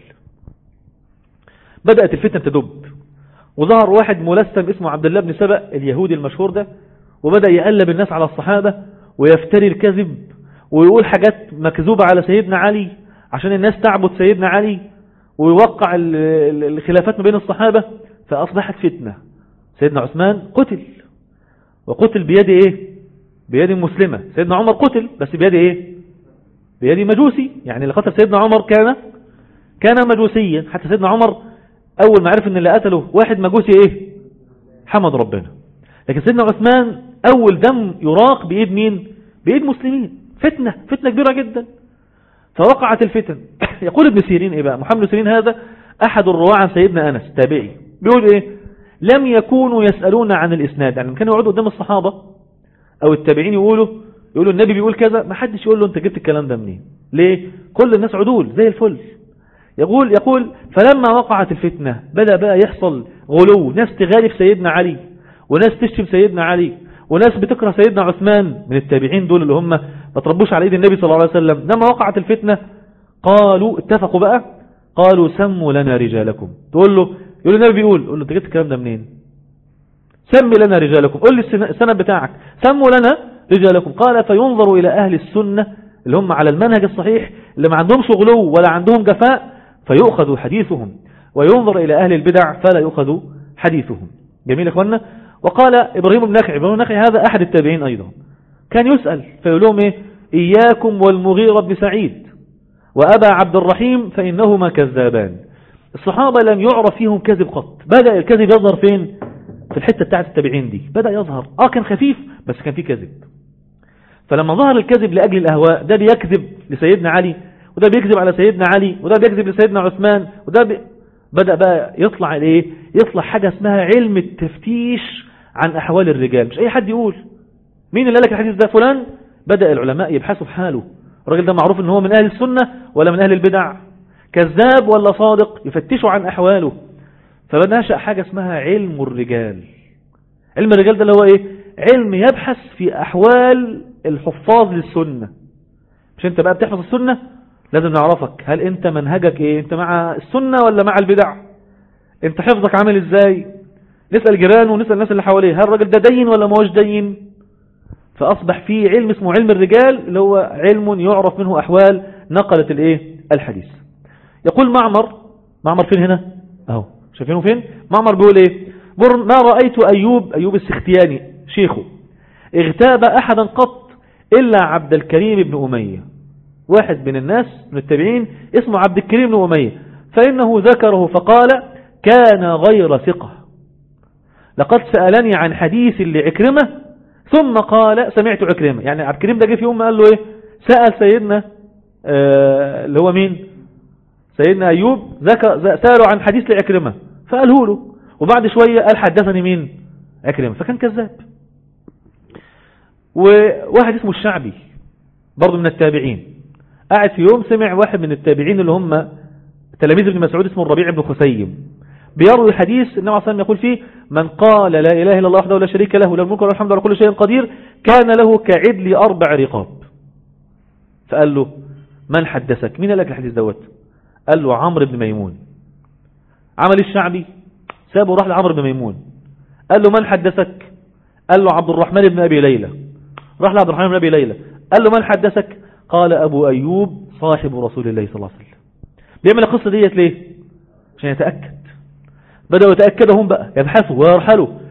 بدأت الفتنة تدب وظهر واحد ملثم اسمه عبد الله بن سبأ اليهودي المشهور ده وبدأ يقلب الناس على الصحابة ويفتري الكذب ويقول حاجات مكذوبة على سيدنا علي عشان الناس تعبد سيدنا علي ويوقع الخلافات ما بين الصحابة فأصبحت فتنة سيدنا عثمان قتل وقتل بيد ايه بيد مسلمة سيدنا عمر قتل بس بيد ايه بيد مجوسي يعني اللي قتل سيدنا عمر كان كان مجوسيا حتى سيدنا عمر اول ما عرف ان اللي قتله واحد مجوسي ايه حمد ربنا لكن سيدنا عثمان اول دم يراق بايد مين بايد مسلمين فتنة فتنة كبيرة جدا فوقعت الفتن يقول ابن سيرين ايه بقى محمد سيرين هذا احد الرواة عن سيدنا انس تابعي بيقول ايه لم يكونوا يسألون عن الاسناد يعني كانوا يقعدوا قدام الصحابة او التابعين يقولوا يقولوا النبي بيقول كذا ما حدش يقول له انت جبت الكلام ده منين ليه كل الناس عدول زي الفل يقول يقول فلما وقعت الفتنة بدأ بقى يحصل غلو ناس تغالف سيدنا علي وناس تشتم سيدنا علي وناس بتكره سيدنا عثمان من التابعين دول اللي هم ما تربوش على ايد النبي صلى الله عليه وسلم لما وقعت الفتنة قالوا اتفقوا بقى قالوا سموا لنا رجالكم تقول له يقول النبي بيقول قول له انت جبت الكلام ده منين سمي لنا رجالكم قول لي السند بتاعك سموا لنا رجالكم قال فينظر إلى أهل السنة اللي هم على المنهج الصحيح اللي ما عندهم غلو ولا عندهم جفاء فيؤخذ حديثهم وينظر إلى أهل البدع فلا يؤخذ حديثهم جميل يا اخوانا وقال إبراهيم بن نخعي إبراهيم بن نخعي هذا أحد التابعين أيضا كان يسأل فيقول لهم إيه إياكم والمغيرة بن سعيد وأبا عبد الرحيم فإنهما كذابان الصحابة لم يعرف فيهم كذب قط بدأ الكذب يظهر فين في الحتة بتاعت التابعين دي بدأ يظهر آه كان خفيف بس كان فيه كذب فلما ظهر الكذب لأجل الأهواء ده بيكذب لسيدنا علي وده بيكذب على سيدنا علي وده بيكذب لسيدنا عثمان وده بي... بدأ بقى يطلع الايه يطلع حاجة اسمها علم التفتيش عن أحوال الرجال مش أي حد يقول مين اللي قالك الحديث ده فلان بدأ العلماء يبحثوا في حاله الراجل ده معروف ان هو من أهل السنة ولا من أهل البدع كذاب ولا صادق يفتشوا عن أحواله فبنشأ حاجة اسمها علم الرجال علم الرجال ده اللي هو ايه علم يبحث في أحوال الحفاظ للسنة مش انت بقى بتحفظ السنة لازم نعرفك هل انت منهجك ايه انت مع السنة ولا مع البدع انت حفظك عامل ازاي نسأل جيران ونسأل الناس اللي حواليه هل الراجل ده دين ولا ما هوش دين فأصبح فيه علم اسمه علم الرجال اللي هو علم يعرف منه أحوال نقلت الايه الحديث يقول معمر معمر فين هنا اهو شايفينه فين معمر بيقول ايه ما رأيت أيوب أيوب السختياني شيخه اغتاب أحدا قط إلا عبد الكريم بن أمية واحد من الناس من التابعين اسمه عبد الكريم بن أمية فإنه ذكره فقال كان غير ثقة لقد سألني عن حديث لعكرمة ثم قال سمعت عكرمة يعني عبد الكريم ده جه في يوم قال له ايه سأل سيدنا آه اللي هو مين سيدنا أيوب سأله عن حديث لعكرمة فقاله له وبعد شوية قال حدثني مين عكرمة فكان كذاب وواحد اسمه الشعبي برضه من التابعين قاعد في يوم سمع واحد من التابعين اللي هم تلاميذ ابن مسعود اسمه الربيع بن خسيم بيروي حديث النبي عليه الصلاه يقول فيه من قال لا اله الا الله وحده لا شريك له له الملك والحمد على كل شيء قدير كان له كعدل اربع رقاب فقال له من حدثك مين قال لك الحديث دوت قال له عمرو بن ميمون عمل الشعبي سابه وراح لعمرو بن ميمون قال له من حدثك قال له عبد الرحمن بن ابي ليلى راح لعبد الرحمن بن ابي ليلى قال له من حدثك قال ابو ايوب صاحب رسول الله صلى الله عليه وسلم بيعمل القصه ديت ليه عشان يتاكد بداوا يتاكدوا هم بقى يبحثوا ويرحلوا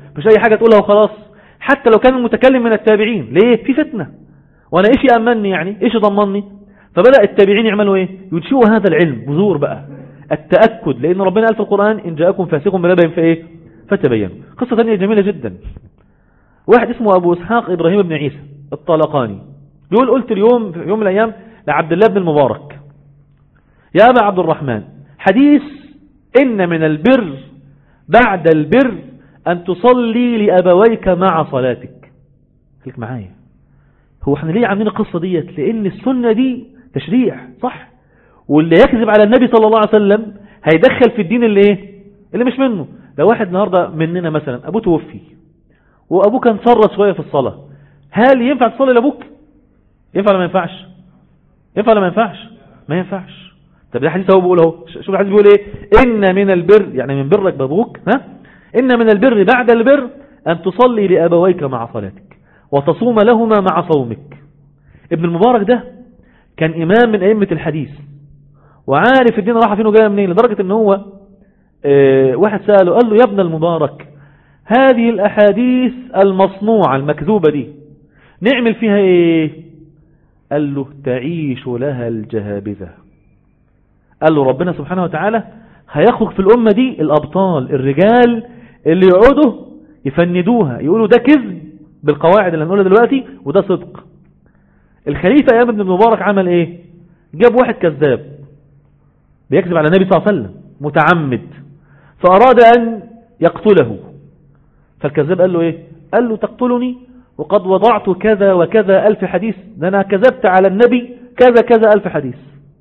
مش اي حاجة تقولها وخلاص حتى لو كان المتكلم من التابعين ليه في فتنة وانا ايش يأمني يعني ايش يضمني فبدأ التابعين يعملوا ايه ينشئوا هذا العلم بذور بقى التأكد لان ربنا قال في القرآن ان جاءكم فاسق بنبأ فايه فتبينوا قصة ثانية جميلة جدا واحد اسمه ابو اسحاق ابراهيم بن عيسى الطلقاني يقول قلت اليوم في يوم من الايام لعبد الله بن المبارك يا ابا عبد الرحمن حديث ان من البر بعد البر ان تصلي لابويك مع صلاتك خليك معايا هو احنا ليه عاملين القصة ديت لان السنة دي تشريع صح واللي يكذب على النبي صلى الله عليه وسلم هيدخل في الدين اللي ايه اللي مش منه لو واحد النهاردة مننا مثلا ابوه توفي وابوه كان صرت شوية في الصلاة هل ينفع تصلي لابوك ينفع ولا ما ينفعش ينفع ولا ما ينفعش ما ينفعش طب ده حديث هو بيقول اهو شوف الحديث بيقول ايه ان من البر يعني من برك بابوك ها ان من البر بعد البر ان تصلي لابويك مع صلاتك وتصوم لهما مع صومك ابن المبارك ده كان امام من ائمه الحديث وعارف الدين راح فين وجاي منين لدرجه ان هو اه واحد ساله قال له يا ابن المبارك هذه الاحاديث المصنوعه المكذوبه دي نعمل فيها ايه قال له تعيش لها الجهابذة قال له ربنا سبحانه وتعالى هيخلق في الأمة دي الأبطال الرجال اللي يقعدوا يفندوها يقولوا ده كذب بالقواعد اللي هنقولها دلوقتي وده صدق الخليفة أيام ابن المبارك عمل ايه جاب واحد كذاب بيكذب على النبي صلى الله عليه وسلم متعمد فأراد أن يقتله فالكذاب قال له ايه قال له تقتلني وقد وضعت كذا وكذا ألف حديث ده أنا كذبت على النبي كذا كذا ألف حديث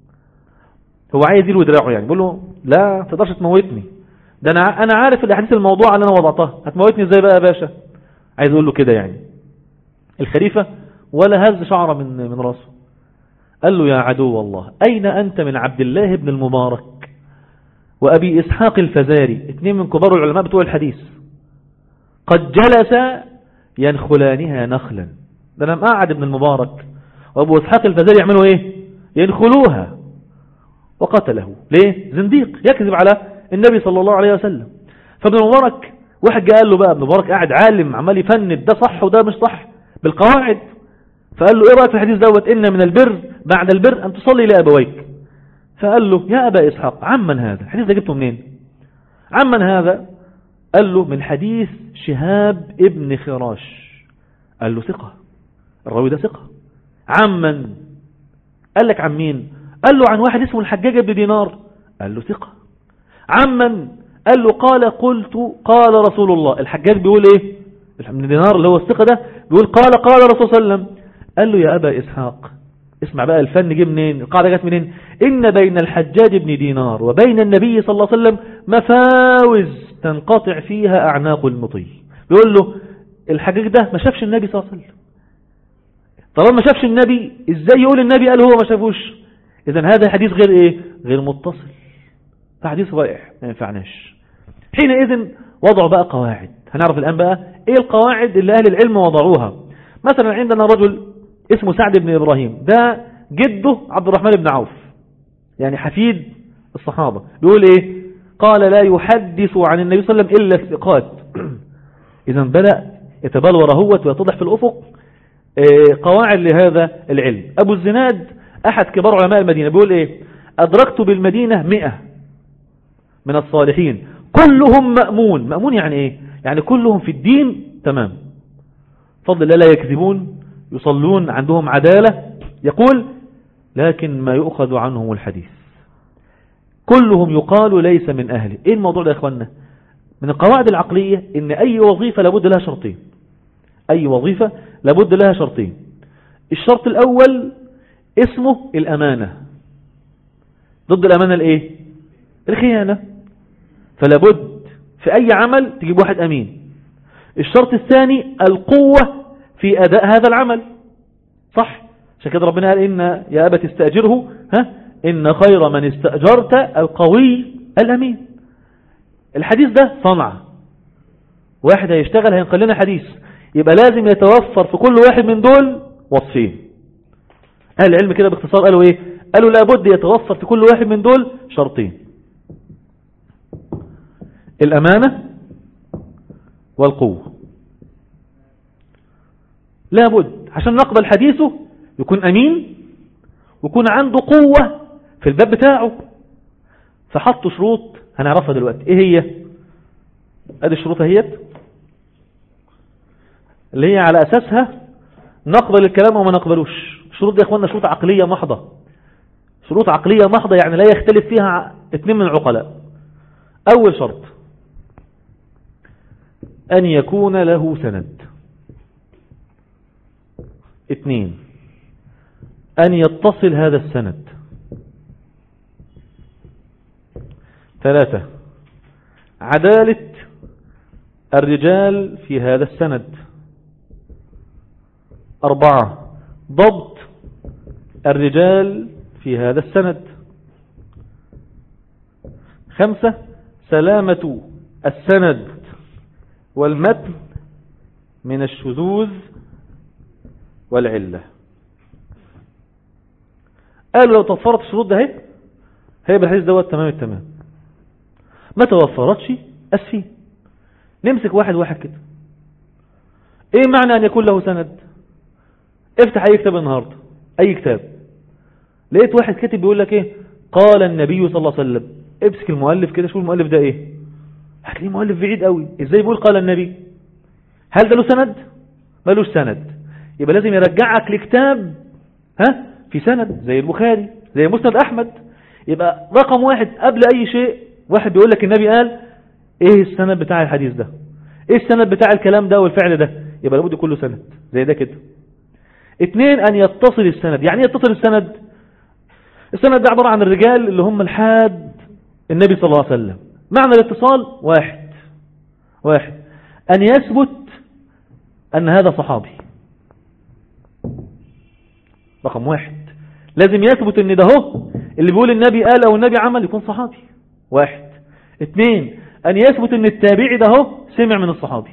هو عايز يلوي دراعه يعني بيقول له لا تقدرش تموتني ده أنا أنا عارف الأحاديث الموضوع اللي أنا وضعتها هتموتني إزاي بقى يا باشا عايز يقول له كده يعني الخليفة ولا هز شعره من من راسه قال له يا عدو الله أين أنت من عبد الله بن المبارك وأبي إسحاق الفزاري اثنين من كبار العلماء بتوع الحديث قد جلس ينخلانها نخلا ده لم قعد ابن المبارك وابو اسحاق الفزاري يعملوا ايه ينخلوها وقتله ليه زنديق يكذب على النبي صلى الله عليه وسلم فابن المبارك واحد جاء قال له بقى ابن المبارك قاعد عالم عمال يفند ده صح وده مش صح بالقواعد فقال له ايه رايك في الحديث دوت ان من البر بعد البر ان تصلي لابويك فقال له يا ابا اسحاق عمن هذا الحديث ده جبته منين عمن هذا قال له من حديث شهاب ابن خراش قال له ثقة الراوي ده ثقة عمن قال لك عن مين قال له عن واحد اسمه الحجاج بن دينار قال له ثقة عمن قال له قال قلت قال رسول الله الحجاج بيقول ايه ابن دينار اللي هو الثقة ده بيقول قال قال رسول صلى الله عليه وسلم قال له يا أبا إسحاق اسمع بقى الفن جه منين القاعدة جت منين إن بين الحجاج بن دينار وبين النبي صلى الله عليه وسلم مفاوز تنقطع فيها أعناق المطي بيقول له الحجاج ده ما شافش النبي صلى الله عليه وسلم طالما ما شافش النبي ازاي يقول النبي قال هو ما شافوش اذا هذا حديث غير ايه غير متصل فحديث رائع ما ينفعناش حينئذ وضعوا بقى قواعد هنعرف الآن بقى ايه القواعد اللي اهل العلم وضعوها مثلا عندنا رجل اسمه سعد بن ابراهيم ده جده عبد الرحمن بن عوف يعني حفيد الصحابة بيقول ايه قال لا يحدث عن النبي صلى الله عليه وسلم الا الثقات اذا بدأ يتبلور هوت ويتضح في الافق قواعد لهذا العلم ابو الزناد احد كبار علماء المدينة بيقول ايه ادركت بالمدينة مئة من الصالحين كلهم مأمون مأمون يعني ايه يعني كلهم في الدين تمام فضل الله لا يكذبون يصلون عندهم عدالة يقول لكن ما يؤخذ عنهم الحديث كلهم يقال ليس من أهله ايه الموضوع ده يا اخوانا من القواعد العقلية ان اي وظيفة لابد لها شرطين اي وظيفة لابد لها شرطين الشرط الاول اسمه الامانة ضد الامانة الايه الخيانة فلابد في اي عمل تجيب واحد امين الشرط الثاني القوة في اداء هذا العمل صح عشان كده ربنا قال ان يا ابا تستأجره ها ان خير من استأجرت القوي الامين الحديث ده صنعة واحد هيشتغل هينقل لنا حديث يبقى لازم يتوفر في كل واحد من دول وصفين اهل العلم كده باختصار قالوا ايه قالوا لابد يتوفر في كل واحد من دول شرطين الامانة والقوة لابد عشان نقبل حديثه يكون أمين ويكون عنده قوة في الباب بتاعه فحطوا شروط هنعرفها دلوقتي ايه هي ادي الشروط اهيت اللي هي على اساسها نقبل الكلام وما نقبلوش الشروط دي يا اخوانا شروط عقلية محضة شروط عقلية محضة يعني لا يختلف فيها اثنين من العقلاء اول شرط ان يكون له سند اثنين ان يتصل هذا السند ثلاثة عدالة الرجال في هذا السند أربعة ضبط الرجال في هذا السند خمسة سلامة السند والمتن من الشذوذ والعلة قالوا لو توفرت الشروط ده هي هي بالحديث دوت تمام التمام ما توفرتش أسفين نمسك واحد واحد كده ايه معنى ان يكون له سند افتح اي كتاب النهاردة اي كتاب لقيت واحد كاتب بيقول لك ايه قال النبي صلى الله عليه وسلم امسك المؤلف كده شوف المؤلف ده ايه هتلاقيه مؤلف بعيد قوي ازاي بيقول قال النبي هل ده له سند ملوش سند يبقى لازم يرجعك لكتاب ها في سند زي البخاري زي مسند احمد يبقى رقم واحد قبل اي شيء واحد بيقول لك النبي قال ايه السند بتاع الحديث ده ايه السند بتاع الكلام ده والفعل ده يبقى لابد كله سند زي ده كده اتنين ان يتصل السند يعني ايه يتصل السند السند ده عبارة عن الرجال اللي هم الحاد النبي صلى الله عليه وسلم معنى الاتصال واحد واحد ان يثبت ان هذا صحابي رقم واحد لازم يثبت ان ده هو اللي بيقول النبي قال او النبي عمل يكون صحابي واحد اثنين ان يثبت ان التابعي ده هو سمع من الصحابي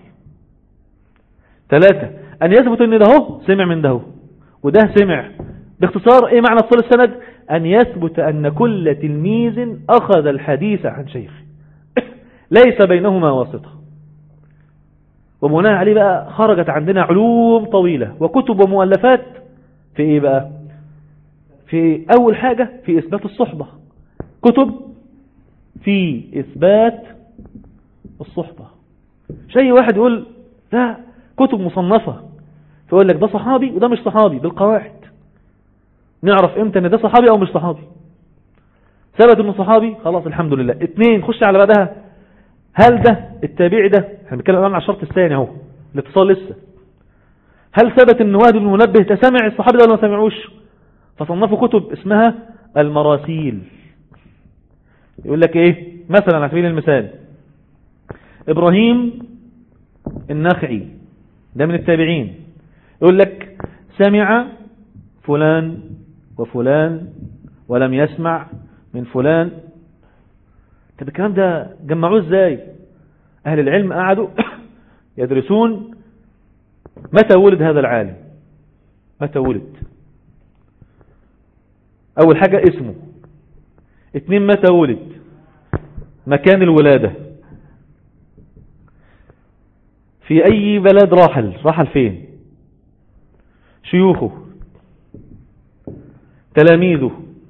ثلاثة ان يثبت ان ده هو سمع من ده هو وده سمع باختصار ايه معنى اتصال السند ان يثبت ان كل تلميذ اخذ الحديث عن شيخ ليس بينهما واسطة وبناء عليه بقى خرجت عندنا علوم طويلة وكتب ومؤلفات في ايه بقى في اول حاجة في اثبات الصحبة كتب في اثبات الصحبة شيء واحد يقول لا كتب مصنفة فيقول لك ده صحابي وده مش صحابي بالقواعد نعرف امتى ان ده صحابي او مش صحابي ثبت انه صحابي خلاص الحمد لله اتنين خش على بعدها هل ده التابعي ده احنا بنتكلم الان على الشرط الثاني اهو الاتصال لسه هل ثبت ان واد المنبه تسمع الصحابي ده ولا ما سمعوش فصنفوا كتب اسمها المراسيل يقول لك ايه مثلا على سبيل المثال ابراهيم النخعي ده من التابعين يقول لك سمع فلان وفلان ولم يسمع من فلان طب الكلام ده جمعوه ازاي اهل العلم قعدوا يدرسون متى ولد هذا العالم متى ولد اول حاجة اسمه اتنين متى ولد مكان الولادة في اي بلد راحل راحل فين شيوخه تلاميذه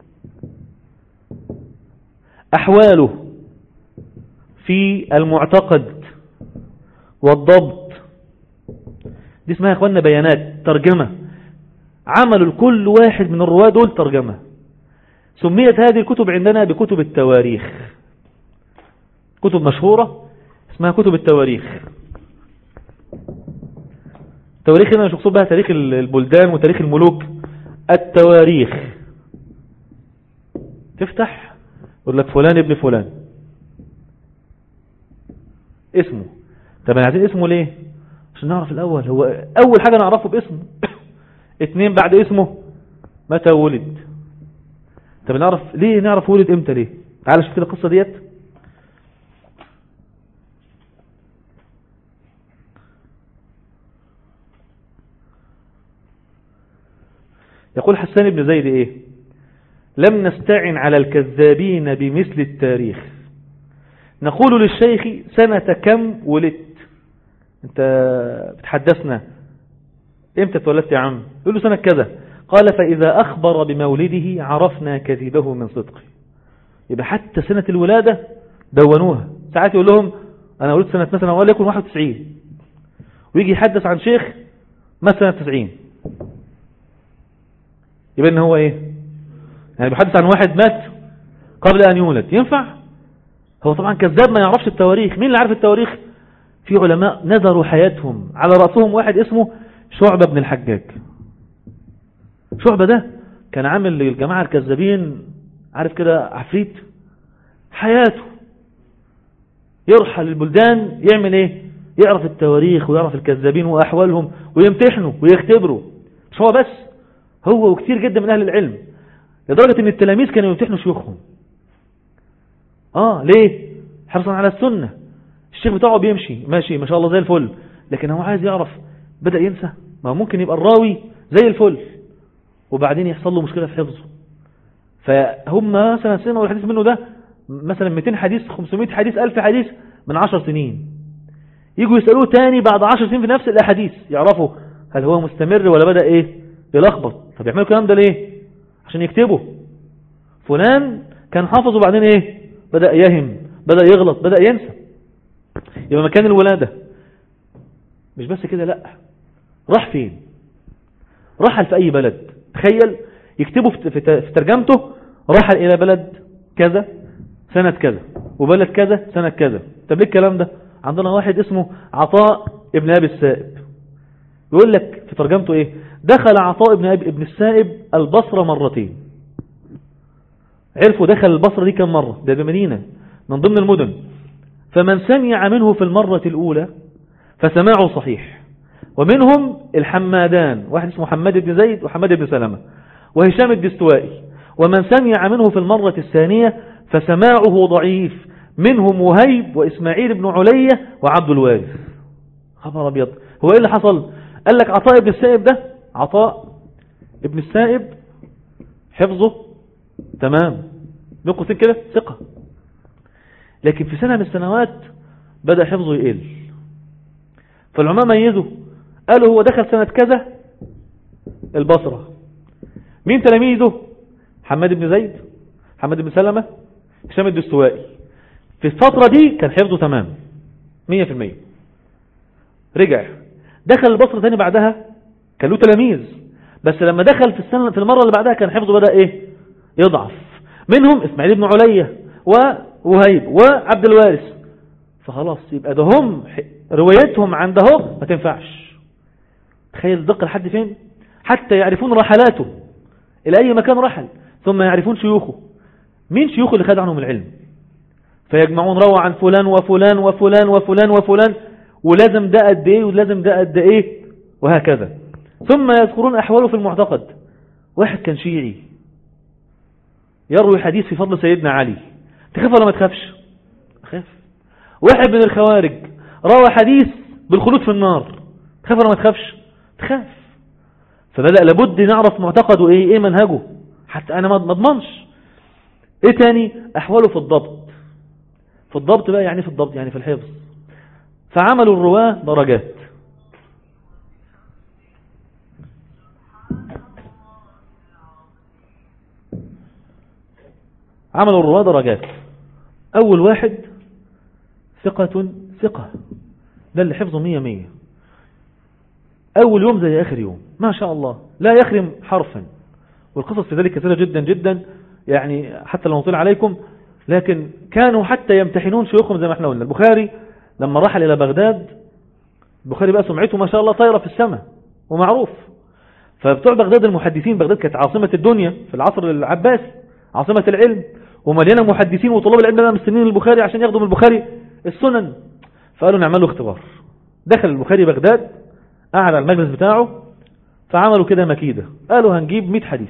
احواله في المعتقد والضبط دي اسمها يا اخوانا بيانات ترجمة عملوا لكل واحد من الرواة دول ترجمة سميت هذه الكتب عندنا بكتب التواريخ كتب مشهورة اسمها كتب التواريخ التواريخ هنا مش مقصود بها تاريخ البلدان وتاريخ الملوك التواريخ تفتح يقول لك فلان ابن فلان اسمه طب انا عايزين اسمه ليه عشان نعرف الاول هو اول حاجة نعرفه باسمه اتنين بعد اسمه متى ولد طب نعرف ليه نعرف ولد امتى ليه تعال شوف كده القصة ديت يقول حسان بن زيد ايه لم نستعن على الكذابين بمثل التاريخ نقول للشيخ سنة كم ولدت انت بتحدثنا امتى اتولدت يا عم يقول له سنة كذا قال فإذا أخبر بمولده عرفنا كذبه من صدقه يبقى حتى سنة الولادة دونوها ساعات يقول لهم أنا ولدت سنة مثلا وليكن 91 ويجي يحدث عن شيخ مثلا 90 يبقى ان هو ايه يعني بيحدث عن واحد مات قبل ان يولد ينفع هو طبعا كذاب ما يعرفش التواريخ مين اللي عارف التواريخ في علماء نذروا حياتهم على رأسهم واحد اسمه شعبة بن الحجاج شعبة ده كان عامل للجماعة الكذابين عارف كده عفريت حياته يرحل البلدان يعمل ايه يعرف التواريخ ويعرف الكذابين وأحوالهم ويمتحنوا ويختبروا مش هو بس هو وكثير جدا من أهل العلم لدرجة ان التلاميذ كانوا يمتحنوا شيوخهم اه ليه حرصا على السنة الشيخ بتاعه بيمشي ماشي ما شاء الله زي الفل لكن هو عايز يعرف بدأ ينسى ما ممكن يبقى الراوي زي الفل وبعدين يحصل له مشكلة في حفظه فهم مثلا سنة والحديث منه ده مثلا 200 حديث 500 حديث 1000 حديث من 10 سنين يجوا يسألوه تاني بعد 10 سنين في نفس الأحاديث يعرفوا هل هو مستمر ولا بدأ ايه يلخبط طب يعملوا الكلام ده ليه عشان يكتبوا فلان كان حافظ وبعدين ايه بدأ يهم بدأ يغلط بدأ ينسى يبقى مكان الولادة مش بس كده لا راح فين رحل في اي بلد تخيل يكتبوا في ترجمته رحل الى بلد كذا سنة كذا وبلد كذا سنة كذا طب ليه الكلام ده عندنا واحد اسمه عطاء ابن ابي السائب يقول لك في ترجمته ايه دخل عطاء ابن ابن السائب البصرة مرتين عرفوا دخل البصرة دي كم مرة ده بمدينة من ضمن المدن فمن سمع منه في المرة الأولى فسماعه صحيح ومنهم الحمادان واحد اسمه حماد بن زيد وحماد بن سلمة وهشام الدستوائي ومن سمع منه في المرة الثانية فسماعه ضعيف منهم وهيب وإسماعيل بن علية وعبد الوارث خبر أبيض هو إيه اللي حصل قال لك عطاء ابن السائب ده عطاء ابن السائب حفظه تمام نقطة كده ثقة لكن في سنة من السنوات بدأ حفظه يقل فالعلماء ميزوا قالوا هو دخل سنة كذا البصرة مين تلاميذه حماد بن زيد حماد بن سلمة هشام الدستوائي في الفترة دي كان حفظه تمام مية في المية رجع دخل البصرة تاني بعدها كان له تلاميذ بس لما دخل في السنة في المرة اللي بعدها كان حفظه بدأ ايه يضعف منهم اسماعيل بن علية ووهيب وعبد الوارث فخلاص يبقى ده هم روايتهم عند اهو ما تنفعش تخيل دقة لحد فين حتى يعرفون رحلاته الى اي مكان رحل ثم يعرفون شيوخه مين شيوخه اللي خد عنهم العلم فيجمعون روى عن فلان وفلان وفلان وفلان وفلان ولازم ده قد ايه ولازم ده قد ايه وهكذا ثم يذكرون احواله في المعتقد واحد كان شيعي يروي حديث في فضل سيدنا علي تخاف ولا ما تخافش خاف واحد من الخوارج روى حديث بالخلود في النار تخاف ولا ما تخافش تخاف فبدأ لابد نعرف معتقده ايه ايه منهجه حتى انا ما اضمنش ايه تاني احواله في الضبط في الضبط بقى يعني في الضبط يعني في الحفظ فعملوا الرواه درجات عملوا الرواه درجات اول واحد ثقة ثقة ده اللي حفظه مية مية اول يوم زي اخر يوم ما شاء الله لا يخرم حرفا والقصص في ذلك كثيرة جدا جدا يعني حتى لو نطيل عليكم لكن كانوا حتى يمتحنون شيوخهم زي ما احنا قلنا البخاري لما رحل الى بغداد البخاري بقى سمعته ما شاء الله طايرة في السماء ومعروف فبتوع بغداد المحدثين بغداد كانت عاصمة الدنيا في العصر العباسي عاصمة العلم ومليانة محدثين وطلاب العلم بقى مستنين البخاري عشان ياخدوا من البخاري السنن فقالوا نعمل له اختبار دخل البخاري بغداد قعد على المجلس بتاعه فعملوا كده مكيدة قالوا هنجيب 100 حديث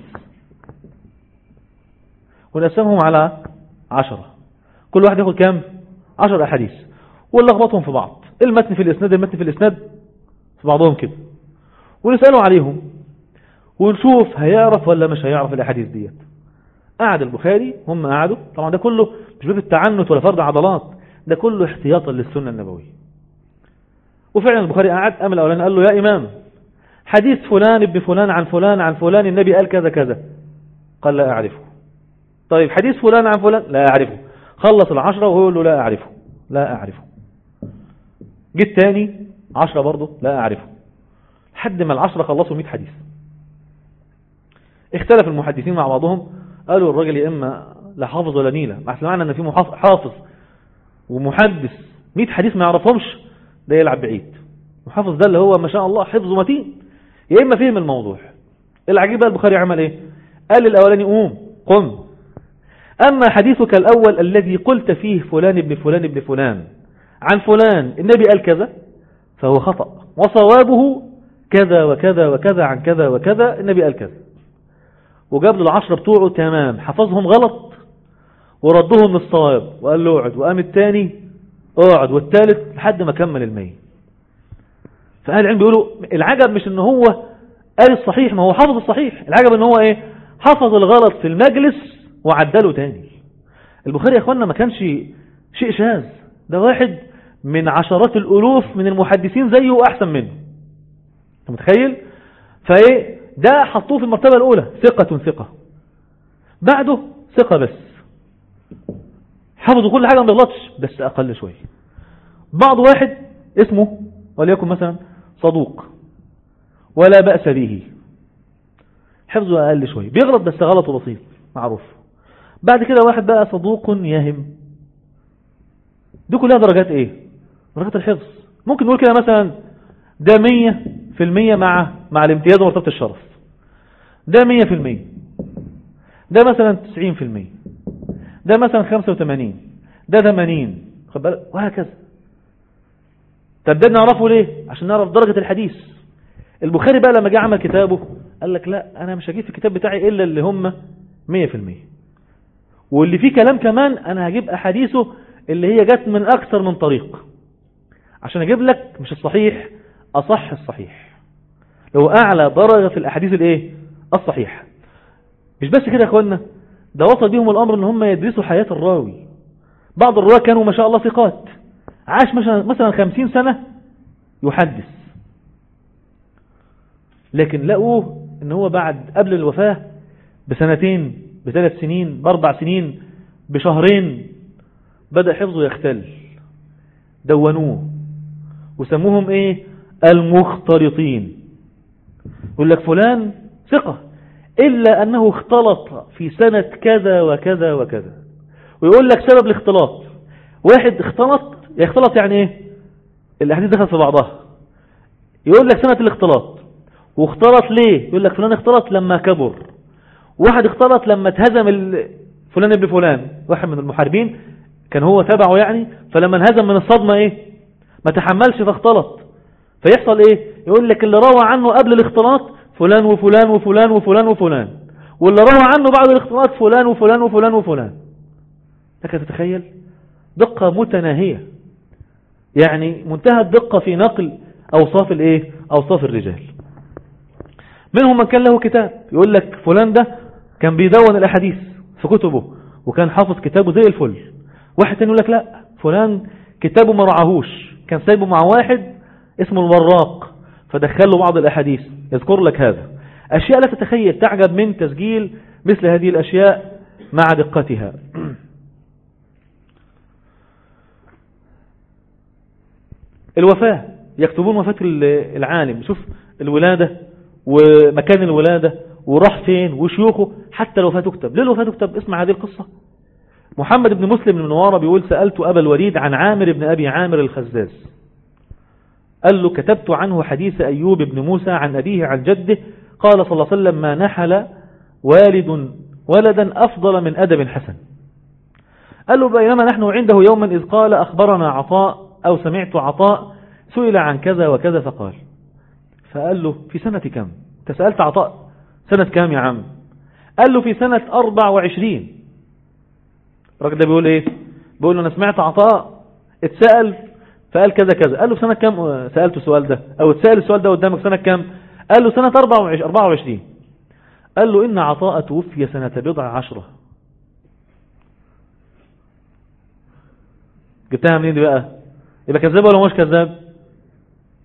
ونقسمهم على عشرة كل واحد ياخد كام عشر أحاديث ونلخبطهم في بعض المتن في الإسناد المتن في الإسناد في بعضهم كده ونسأله عليهم ونشوف هيعرف ولا مش هيعرف الأحاديث ديت قعد البخاري هم قعدوا طبعا ده كله مش باب التعنت ولا فرض عضلات ده كله احتياطا للسنة النبوية وفعلا البخاري قعد قام الاولاني قال له يا امام حديث فلان ابن فلان عن فلان عن فلان النبي قال كذا كذا قال لا اعرفه طيب حديث فلان عن فلان لا اعرفه خلص العشرة وهو يقول له لا اعرفه لا اعرفه جيت تاني عشرة برضه لا اعرفه لحد ما العشرة خلصوا 100 حديث اختلف المحدثين مع بعضهم قالوا الراجل يا اما لا حافظ ولا نيلة مع معنى ان في محاف- حافظ ومحدث 100 حديث ما يعرفهمش ده يلعب بعيد محافظ ده اللي هو ما شاء الله حفظه متين يا اما فهم الموضوع العجيب بقى البخاري عمل ايه قال للاولاني قوم قم اما حديثك الاول الذي قلت فيه فلان ابن فلان ابن فلان عن فلان النبي قال كذا فهو خطأ وصوابه كذا وكذا وكذا عن كذا وكذا النبي قال كذا وجاب له العشرة بتوعه تمام حفظهم غلط وردهم للصواب وقال له اقعد وقام الثاني اقعد والثالث لحد ما كمل المية فأهل العلم بيقولوا العجب مش ان هو قال الصحيح ما هو حفظ الصحيح العجب ان هو ايه حفظ الغلط في المجلس وعدله تاني البخاري يا اخوانا ما كانش شيء شاذ ده واحد من عشرات الالوف من المحدثين زيه واحسن منه انت متخيل فايه ده حطوه في المرتبة الاولى ثقة ثقة بعده ثقة بس حفظوا كل حاجة ما بيغلطش بس اقل شوية بعض واحد اسمه وليكن مثلا صدوق ولا بأس به حفظه اقل شوية بيغلط بس غلطه بسيط معروف بعد كده واحد بقى صدوق يهم دي كلها درجات ايه درجات الحفظ ممكن نقول كده مثلا ده مية في المية مع مع الامتياز ومرتبة الشرف ده مية في المية ده مثلا تسعين في المية ده مثلا خمسة وثمانين ده ثمانين خد بالك وهكذا طب ده نعرفه ليه عشان نعرف درجة الحديث البخاري بقى لما جه عمل كتابه قال لك لا انا مش هجيب في الكتاب بتاعي الا اللي هم مية في المية واللي فيه كلام كمان انا هجيب احاديثه اللي هي جت من اكثر من طريق عشان اجيب لك مش الصحيح اصح الصحيح لو اعلى درجة في الاحاديث الايه الصحيح مش بس كده يا اخوانا ده وصل بيهم الامر ان هم يدرسوا حياة الراوي بعض الرواة كانوا ما شاء الله ثقات عاش مثلا مثلا خمسين سنة يحدث لكن لقوه ان هو بعد قبل الوفاة بسنتين بثلاث سنين باربع سنين بشهرين بدأ حفظه يختل دونوه وسموهم ايه المختلطين يقول لك فلان ثقة إلا أنه اختلط في سنة كذا وكذا وكذا ويقول لك سبب الاختلاط واحد اختلط يختلط يعني ايه الأحاديث دخلت في بعضها يقول لك سنة الاختلاط واختلط ليه يقول لك فلان اختلط لما كبر واحد اختلط لما اتهزم ال- فلان ابن فلان واحد من المحاربين كان هو تبعه يعني فلما انهزم من الصدمة ايه ما تحملش فاختلط فيحصل ايه يقول لك اللي روى عنه قبل الاختلاط فلان وفلان وفلان وفلان وفلان واللي روى عنه بعد الاختلاط فلان وفلان وفلان وفلان لك تتخيل دقة متناهية يعني منتهى الدقة في نقل أوصاف الايه أوصاف الرجال منهم من كان له كتاب يقول لك فلان ده كان بيدون الأحاديث في كتبه وكان حافظ كتابه زي الفل واحد تاني يقول لك لا فلان كتابه ما رعاهوش كان سايبه مع واحد اسمه الوراق فدخل له بعض الأحاديث يذكر لك هذا أشياء لا تتخيل تعجب من تسجيل مثل هذه الأشياء مع دقتها الوفاة يكتبون وفاة العالم شوف الولادة ومكان الولادة وراح فين وشيوخه حتى الوفاة تكتب ليه الوفاة تكتب اسمع هذه القصة محمد بن مسلم بن نوارة بيقول سألت أبا الوليد عن عامر بن أبي عامر الخزاز قال له كتبت عنه حديث أيوب بن موسى عن أبيه عن جده قال صلى الله عليه وسلم ما نحل والد ولدا أفضل من أدب حسن قال له بينما نحن عنده يوما إذ قال أخبرنا عطاء أو سمعت عطاء سئل عن كذا وكذا فقال فقال له في سنة كم تسألت عطاء سنة كام يا عم قال له في سنة 24 الراجل ده بيقول ايه بيقول له انا سمعت عطاء اتسأل فقال كذا كذا قال له سنة كام سألته السؤال ده او اتسأل السؤال ده قدامك سنة كام قال له سنة 24 قال له إن عطاء توفي سنة بضع عشرة جبتها منين دي بقى يبقى كذاب ولا مش كذاب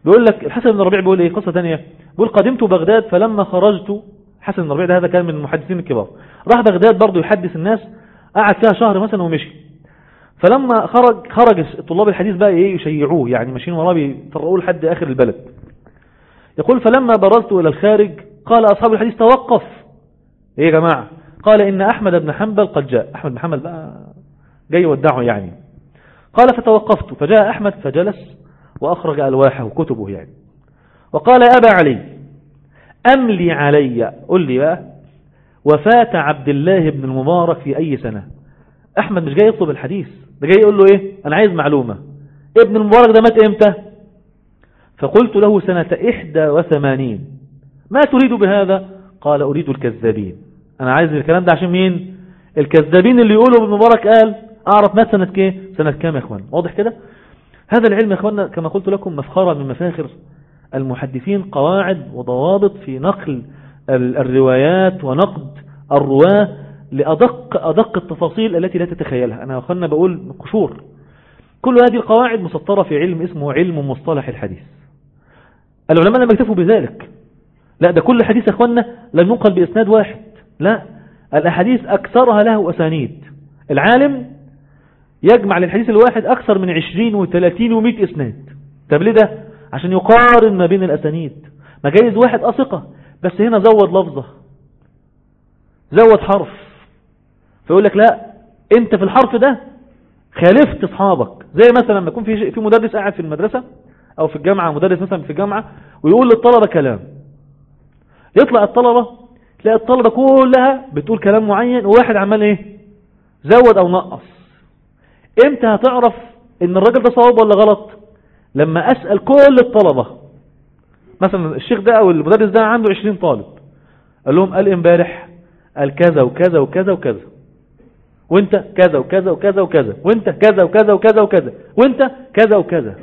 بيقول لك الحسن بن الربيع بيقول ايه قصة ثانية بيقول قدمت بغداد فلما خرجت حسن بن الربيع ده هذا كان من المحدثين الكبار راح بغداد برضه يحدث الناس قعد فيها شهر مثلا ومشي فلما خرج خرج طلاب الحديث بقى ايه يشيعوه يعني ماشيين وراه بيطرقوه لحد اخر البلد يقول فلما برزت الى الخارج قال اصحاب الحديث توقف ايه يا جماعه قال ان احمد بن حنبل قد جاء احمد بن حنبل بقى جاي يودعه يعني قال فتوقفت فجاء احمد فجلس واخرج الواحه وكتبه يعني وقال يا ابا علي املي علي قل لي بقى وفاة عبد الله بن المبارك في اي سنة احمد مش جاي يطلب الحديث ده جاي يقول له ايه انا عايز معلومة ابن المبارك ده مات امتى فقلت له سنة احدى وثمانين ما تريد بهذا قال اريد الكذابين انا عايز الكلام ده عشان مين الكذابين اللي يقولوا ابن المبارك قال اعرف مات سنة كيه سنة كام يا اخوان واضح كده هذا العلم يا اخواننا كما قلت لكم مفخرة من مفاخر المحدثين قواعد وضوابط في نقل الروايات ونقد الرواة لأدق أدق التفاصيل التي لا تتخيلها أنا أخوانا بقول قشور كل هذه القواعد مسطرة في علم اسمه علم مصطلح الحديث العلماء لم يكتفوا بذلك لا ده كل حديث أخوانا لم ينقل بإسناد واحد لا الأحاديث أكثرها له أسانيد العالم يجمع للحديث الواحد أكثر من 20 و30 و100 إسناد طب ليه ده عشان يقارن ما بين الأسانيد ما جايز واحد أثقة بس هنا زود لفظة زود حرف فيقول لك لا انت في الحرف ده خالفت اصحابك زي مثلا لما يكون في في مدرس قاعد في المدرسة او في الجامعة مدرس مثلا في الجامعة ويقول للطلبة كلام يطلع الطلبة تلاقي الطلبة كلها بتقول كلام معين وواحد عمال ايه زود او نقص امتى هتعرف ان الراجل ده صواب ولا غلط لما اسأل كل الطلبة مثلا الشيخ ده او المدرس ده عنده 20 طالب قال لهم قال امبارح قال كذا وكذا وكذا وكذا وانت كذا وكذا وكذا وكذا وانت كذا وكذا وكذا وكذا وانت كذا وكذا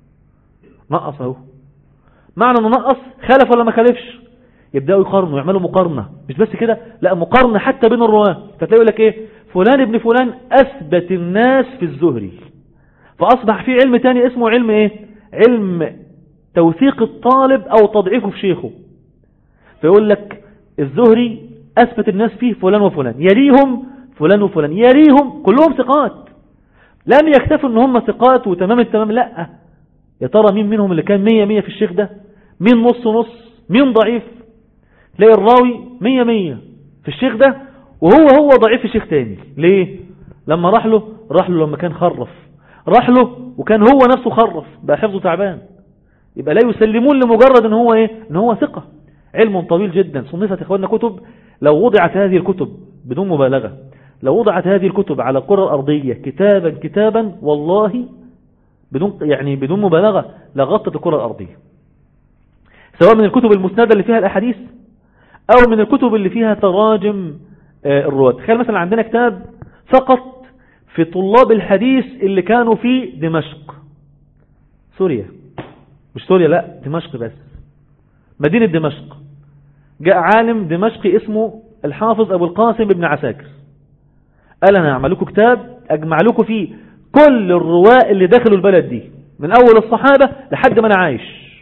نقص اهو معنى انه نقص خالف ولا ما خالفش يبداوا يقارنوا يعملوا مقارنه مش بس كده لا مقارنه حتى بين الرواه فتلاقي يقول لك ايه فلان ابن فلان اثبت الناس في الزهري فاصبح في علم تاني اسمه علم ايه علم توثيق الطالب او تضعيفه في شيخه فيقول لك الزهري اثبت الناس فيه فلان وفلان يليهم فلان وفلان يليهم كلهم ثقات لم يكتفوا ان هم ثقات وتمام التمام لا يا ترى مين منهم اللي كان مية مية في الشيخ ده مين نص نص مين ضعيف تلاقي الراوي مية مية في الشيخ ده وهو هو ضعيف في شيخ تاني ليه لما راح له راح له لما كان خرف راح له وكان هو نفسه خرف بقى حفظه تعبان يبقى لا يسلمون لمجرد ان هو ايه ان هو ثقة علم طويل جدا صنفت اخواننا كتب لو وضعت هذه الكتب بدون مبالغة لو وضعت هذه الكتب على الكرة الأرضية كتابا كتابا والله بدون يعني بدون مبالغة لغطت الكرة الأرضية سواء من الكتب المسندة اللي فيها الأحاديث أو من الكتب اللي فيها تراجم الرواة تخيل مثلا عندنا كتاب فقط في طلاب الحديث اللي كانوا في دمشق سوريا مش سوريا لا دمشق بس مدينة دمشق جاء عالم دمشقي اسمه الحافظ أبو القاسم ابن عساكر قال أنا أعمل لكم كتاب أجمع لكم فيه كل الرواء اللي دخلوا البلد دي من أول الصحابة لحد ما أنا عايش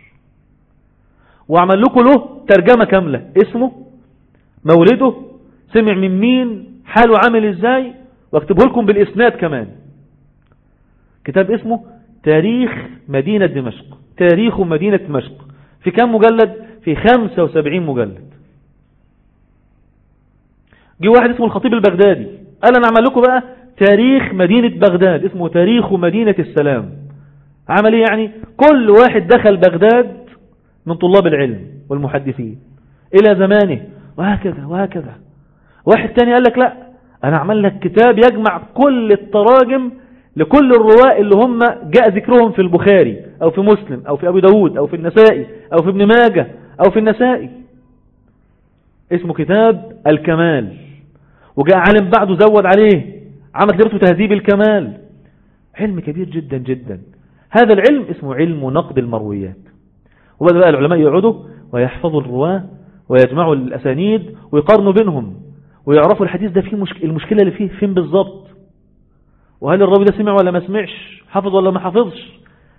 وأعمل لكم له ترجمة كاملة اسمه مولده سمع من مين حاله عامل ازاي واكتبه لكم بالإسناد كمان كتاب اسمه تاريخ مدينة دمشق تاريخ مدينة دمشق في كم مجلد في 75 مجلد جه واحد اسمه الخطيب البغدادي قال انا اعمل لكم بقى تاريخ مدينة بغداد اسمه تاريخ مدينة السلام عمل ايه يعني كل واحد دخل بغداد من طلاب العلم والمحدثين الى زمانه وهكذا وهكذا واحد تاني قال لك لا انا اعمل لك كتاب يجمع كل التراجم لكل الرواء اللي هم جاء ذكرهم في البخاري او في مسلم او في ابو داود او في النسائي او في ابن ماجه او في النسائي اسمه كتاب الكمال وجاء عالم بعده زود عليه عمل درسه تهذيب الكمال علم كبير جدا جدا هذا العلم اسمه علم نقد المرويات وبدأ بقى العلماء يقعدوا ويحفظوا الرواة ويجمعوا الأسانيد ويقارنوا بينهم ويعرفوا الحديث ده فيه مشك... المشكلة اللي فيه فين بالظبط وهل الراوي ده سمع ولا ما سمعش حفظ ولا ما حفظش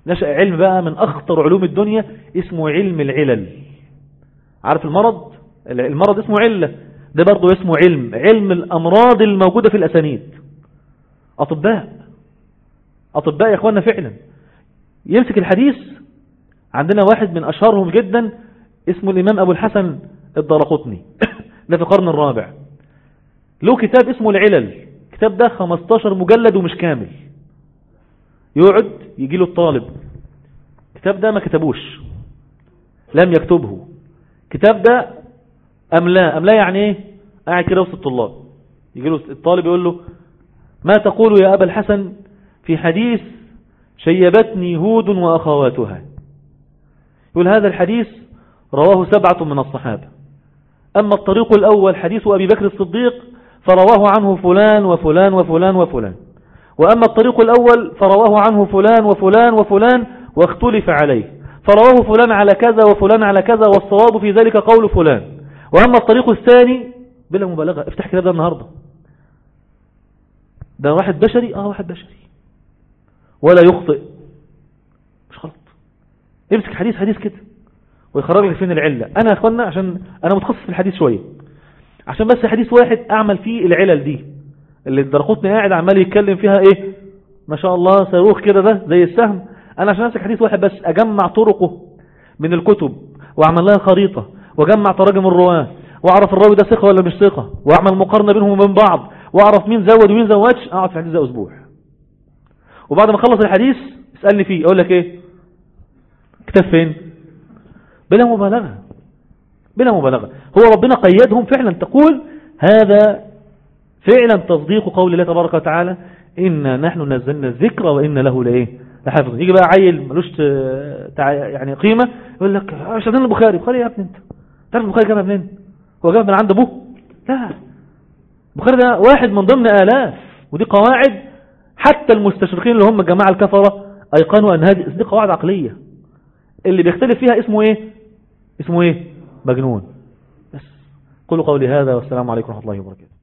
نشأ علم بقى من أخطر علوم الدنيا اسمه علم العلل عارف المرض المرض اسمه علة ده برضه اسمه علم علم الأمراض الموجودة في الأسانيد أطباء أطباء يا أخوانا فعلا يمسك الحديث عندنا واحد من أشهرهم جدا اسمه الإمام أبو الحسن الدرقطني ده في القرن الرابع له كتاب اسمه العلل الكتاب ده 15 مجلد ومش كامل يقعد يجي له الطالب الكتاب ده ما كتبوش لم يكتبه كتاب ده أملا أملا يعني ايه قاعد كده وسط الطلاب يجي له الطالب يقول له ما تقول يا أبا الحسن في حديث شيبتني هود وأخواتها يقول هذا الحديث رواه سبعة من الصحابة أما الطريق الأول حديث أبي بكر الصديق فرواه عنه فلان وفلان وفلان وفلان وأما الطريق الأول فرواه عنه فلان وفلان وفلان واختلف عليه فرواه فلان على كذا وفلان على كذا والصواب في ذلك قول فلان وأما الطريق الثاني بلا مبالغة افتح كتاب ده النهاردة ده واحد بشري اه واحد بشري ولا يخطئ مش غلط امسك حديث حديث كده ويخرج لك فين العلة انا يا اخوانا عشان انا متخصص في الحديث شوية عشان بس حديث واحد اعمل فيه العلل دي اللي الدرقوتني قاعد عمال يتكلم فيها ايه ما شاء الله صاروخ كده ده زي السهم انا عشان امسك حديث واحد بس اجمع طرقه من الكتب واعمل لها خريطة واجمع تراجم الرواه واعرف الراوي ده ثقة ولا مش ثقة واعمل مقارنة بينهم وبين بعض واعرف مين زود ومين زودش اقعد في الحديث ده اسبوع وبعد ما اخلص الحديث اسألني فيه اقول لك ايه كتاب فين بلا مبالغة بلا مبالغة هو ربنا قيدهم فعلا تقول هذا فعلا تصديق قول الله تبارك وتعالى إنا نحن نزلنا الذكر وإن له لإيه لحافظ يجي بقى عيل ملوش يعني قيمة يقول لك مش عندنا البخاري بخاري يا ابني انت تعرف البخاري جابها منين هو جابها من عند ابوه لا البخاري ده واحد من ضمن آلاف ودي قواعد حتى المستشرقين اللي هم الجماعة الكفرة أيقنوا أن هذه دي قواعد عقلية اللي بيختلف فيها اسمه ايه اسمه ايه مجنون بس قولوا قولي هذا والسلام عليكم ورحمة الله وبركاته